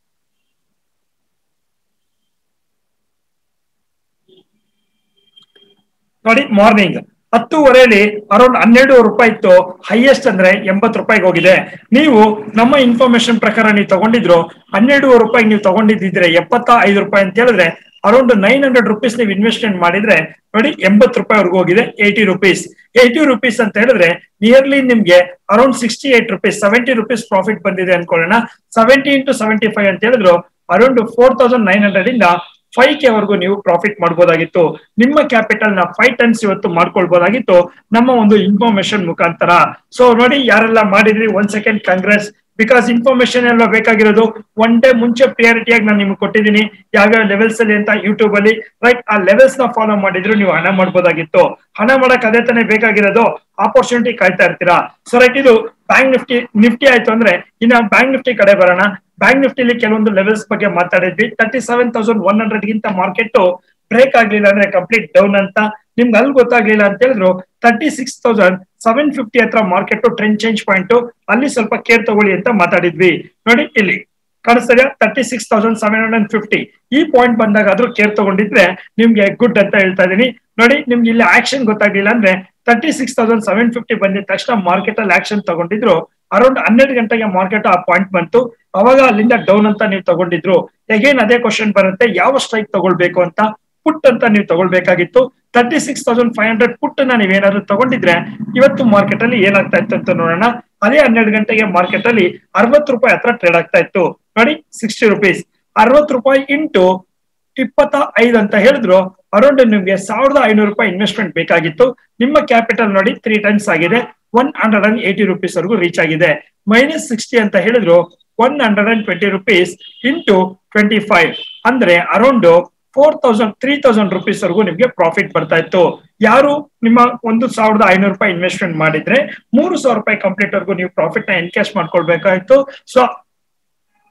Speaker 1: ನೋಡಿ ಮಾರ್ನಿಂಗ್ ಹತ್ತುವರೆಯಲ್ಲಿ ಅರೌಂಡ್ ಹನ್ನೆರಡು ರೂಪಾಯಿ ಇತ್ತು ಹೈಯೆಸ್ಟ್ ಅಂದ್ರೆ ಎಂಬತ್ತು ರೂಪಾಯಿಗೆ ಹೋಗಿದೆ ನೀವು ನಮ್ಮ ಇನ್ಫಾರ್ಮೇಶನ್ ಪ್ರಕಾರ ನೀವು ತಗೊಂಡಿದ್ರು ಹನ್ನೆರಡು ರೂಪಾಯಿ ನೀವು ತಗೊಂಡಿದ್ದಿದ್ರೆ ಎಪ್ಪತ್ತ ಐದು ರೂಪಾಯಿ ಅಂತ ಹೇಳಿದ್ರೆ ಅರೌಂಡ್ ನೈನ್ ಹಂಡ್ರೆಡ್ ರುಪೀಸ್ ನೀವು ಇನ್ವೆಸ್ಟ್ಮೆಂಟ್ ಮಾಡಿದ್ರೆ ನೋಡಿ ಎಂಬತ್ತು ರೂಪಾಯಿವರೆಗೂ ಹೋಗಿದೆ ಏಯ್ಟಿ ರುಪೀಸ್ ಏಯ್ಟಿ ರುಪೀಸ್ ಅಂತ ಹೇಳಿದ್ರೆ ನಿಯರ್ಲಿ ನಿಮ್ಗೆ around sixty eight rupees seventy rupees profit ಬಂದಿದೆ ಅನ್ಕೊಳ್ಳೋಣ ಸೆವೆಂಟಿ ಇಂಟು ಸೆವೆಂಟಿ ಫೈವ್ ಅಂತ ಹೇಳಿದ್ರು around four thousand nine hundred ಇಂದ ಫೈವ್ ಕೆ ವರೆಗೂ ನೀವು ಪ್ರಾಫಿಟ್ ಮಾಡ್ಬೋದಾಗಿತ್ತು ನಿಮ್ಮ ಕ್ಯಾಪಿಟಲ್ ನ ಫೈವ್ ಟನ್ಸ್ ಇವತ್ತು ಮಾಡ್ಕೊಳ್ಬೋದಾಗಿತ್ತು ನಮ್ಮ ಒಂದು ಇನ್ಫಾರ್ಮೇಶನ್ ಮುಖಾಂತರ ಸೊ ನೋಡಿ ಯಾರೆಲ್ಲ ಮಾಡಿದ್ರಿ one second congrats because information ಎಲ್ಲ ಬೇಕಾಗಿರೋದು ಒನ್ ಡೇ ಮುಂಚೆ ಪ್ರಿಯಾರಿಟಿಯಾಗಿ ನಾನು ನಿಮ್ಗೆ ಕೊಟ್ಟಿದ್ದೀನಿ ಯಾವ್ಯಾವ ಲೆವೆಲ್ಸ್ ಅಲ್ಲಿ ಅಂತ ಯೂಟ್ಯೂಬ್ ಅಲ್ಲಿ ರೈಟ್ ಆ ಲೆವೆಲ್ಸ್ ನ ಫಾಲೋ ಮಾಡಿದ್ರು ನೀವು ಹಣ ಮಾಡ್ಬೋದಾಗಿತ್ತು ಹಣ ಮಾಡಕ್ ಅದೇ ತಾನೇ ಬೇಕಾಗಿರೋದು ಆಪರ್ಚುನಿಟಿ ಕಾಯ್ತಾ ಇರ್ತೀರಾ ಸೊ ರೈಟ್ ಇದು ಬ್ಯಾಂಕ್ ನಿಫ್ಟಿ ನಿಫ್ಟಿ ಆಯ್ತು ಅಂದ್ರೆ ಇನ್ನ ಬ್ಯಾಂಕ್ ನಿಫ್ಟಿ ಕಡೆ ಬರೋಣ ಬ್ಯಾಂಕ್ ನಿಫ್ಟಿಲಿ ಕೆಲವೊಂದು ಲೆವೆಲ್ಸ್ ಬಗ್ಗೆ ಮಾತಾಡಿದ್ವಿ thirty seven thousand one hundred ಗಿಂತ ಮಾರ್ಕೆಟ್ ಬ್ರೇಕ್ ಆಗ್ಲಿಲ್ಲ ಅಂದ್ರೆ ಕಂಪ್ಲೀಟ್ ಡೌನ್ ಅಂತ ನಿಮ್ಗೆ ಅಲ್ಲಿ ಗೊತ್ತಾಗ್ಲಿಲ್ಲ ಅಂತ ಹೇಳಿದ್ರು thirty six thousand seven fifty ಹತ್ರ ಮಾರ್ಕೆಟ್ ಟ್ರೆಂಡ್ ಚೇಂಜ್ ಪಾಯಿಂಟ್ ಅಲ್ಲಿ ಸ್ವಲ್ಪ ಕೇರ್ ತಗೊಳ್ಳಿ ಅಂತ ಮಾತಾಡಿದ್ವಿ ನೋಡಿ ಇಲ್ಲಿ ಕಾಣಿಸ್ತದೆ thirty six thousand seven hundred and fifty ಈ ಪಾಯಿಂಟ್ ಬಂದಾಗ ಆದ್ರೂ ಕೇರ್ ತಗೊಂಡಿದ್ರೆ ನಿಮ್ಗೆ ಗುಡ್ ಅಂತ ಹೇಳ್ತಾ ಇದೀನಿ ನೋಡಿ ನಿಮ್ಗೆ ಇಲ್ಲಿ ಆಕ್ಷನ್ ಗೊತ್ತಾಗ್ಲಿಲ್ಲ ಅಂದ್ರೆ thirty six thousand seven fifty ಬಂದಿದ ತಕ್ಷಣ ಮಾರ್ಕೆಟ್ ಅಲ್ಲಿ ಆಕ್ಷನ್ ತಗೊಂಡಿದ್ರು ಅರೌಂಡ್ ಹನ್ನೆರಡು ಗಂಟೆಗೆ ಮಾರ್ಕೆಟ್ ಆ ಪಾಯಿಂಟ್ ಬಂತು ಅವಾಗ ಅಲ್ಲಿಂದ ಡೌನ್ ಅಂತ ನೀವು ತಗೊಂಡಿದ್ರು ಅಗೇನ್ ಅದೇ ಕ್ವಶನ್ ಬರುತ್ತೆ ಯಾವ ಸ್ಟ್ರೈಕ್ ತಗೊಳ್ಬೇಕು ಅಂತ ಪುಟ್ ಅಂತ ನೀವು ತಗೊಳ್ಬೇಕಾಗಿತ್ತು thirty six thousand five hundred put ನ ನೀವೇನಾದ್ರು ತಗೊಂಡಿದ್ರೆ ಇವತ್ತು ಮಾರ್ಕೆಟ್ ಅಲ್ಲಿ ಏನಾಗ್ತಾ ಇತ್ತು ಅಂತ ನೋಡೋಣ ಅದೇ ಹನ್ನೆರಡು ಗಂಟೆಗೆ ಮಾರ್ಕೆಟ್ ಅಲ್ಲಿ ಅರವತ್ತು ರೂಪಾಯಿ ಹತ್ರ ಟ್ರೇಡ್ ಆಗ್ತಾ ಇತ್ತು ನೋಡಿ ಸಿಕ್ಸ್ಟಿ ರುಪೀಸ್ ಅರವತ್ತು ರೂಪಾಯಿ ಇಂಟು ಇಪ್ಪತ್ತ ಐದು ಅಂತ ಹೇಳಿದ್ರು ಅರೌಂಡ್ ನಿಮ್ಗೆ ಸಾವಿರದ ಐನೂರು ರೂಪಾಯಿ ಇನ್ವೆಸ್ಟ್ಮೆಂಟ್ ಬೇಕಾಗಿತ್ತು ನಿಮ್ಮ ಕ್ಯಾಪಿಟಲ್ ನೋಡಿ ತ್ರೀ ಟೈಮ್ಸ್ ಆಗಿದೆ one hundred and eighty rupees ವರೆಗೂ ರೀಚ್ ಆಗಿದೆ ಮೈನಸ್ ಸಿಕ್ಸ್ಟಿ ಅಂತ ಹೇಳಿದ್ರು one hundred and twenty rupees into twenty five ಅಂದ್ರೆ around four thousand three thousand rupees ವರೆಗೂ ನಿಮ್ಗೆ ಪ್ರಾಫಿಟ್ ಬರ್ತಾ ಇತ್ತು ಯಾರು ನಿಮ್ಮ ಒಂದು ಸಾವಿರದ ಐನೂರು ರೂಪಾಯಿ ಇನ್ವೆಸ್ಟ್ಮೆಂಟ್ ಮಾಡಿದ್ರೆ ಮೂರು ಸಾವಿರ ರೂಪಾಯಿ ಕಂಪ್ಲೀಟ್ ವರೆಗೂ ನೀವು ಪ್ರಾಫಿಟ್ ನ ಎನ್ಕ್ಯಾಶ್ ಮಾಡ್ಕೊಳ್ಬೇಕಾಯ್ತು ಸೊ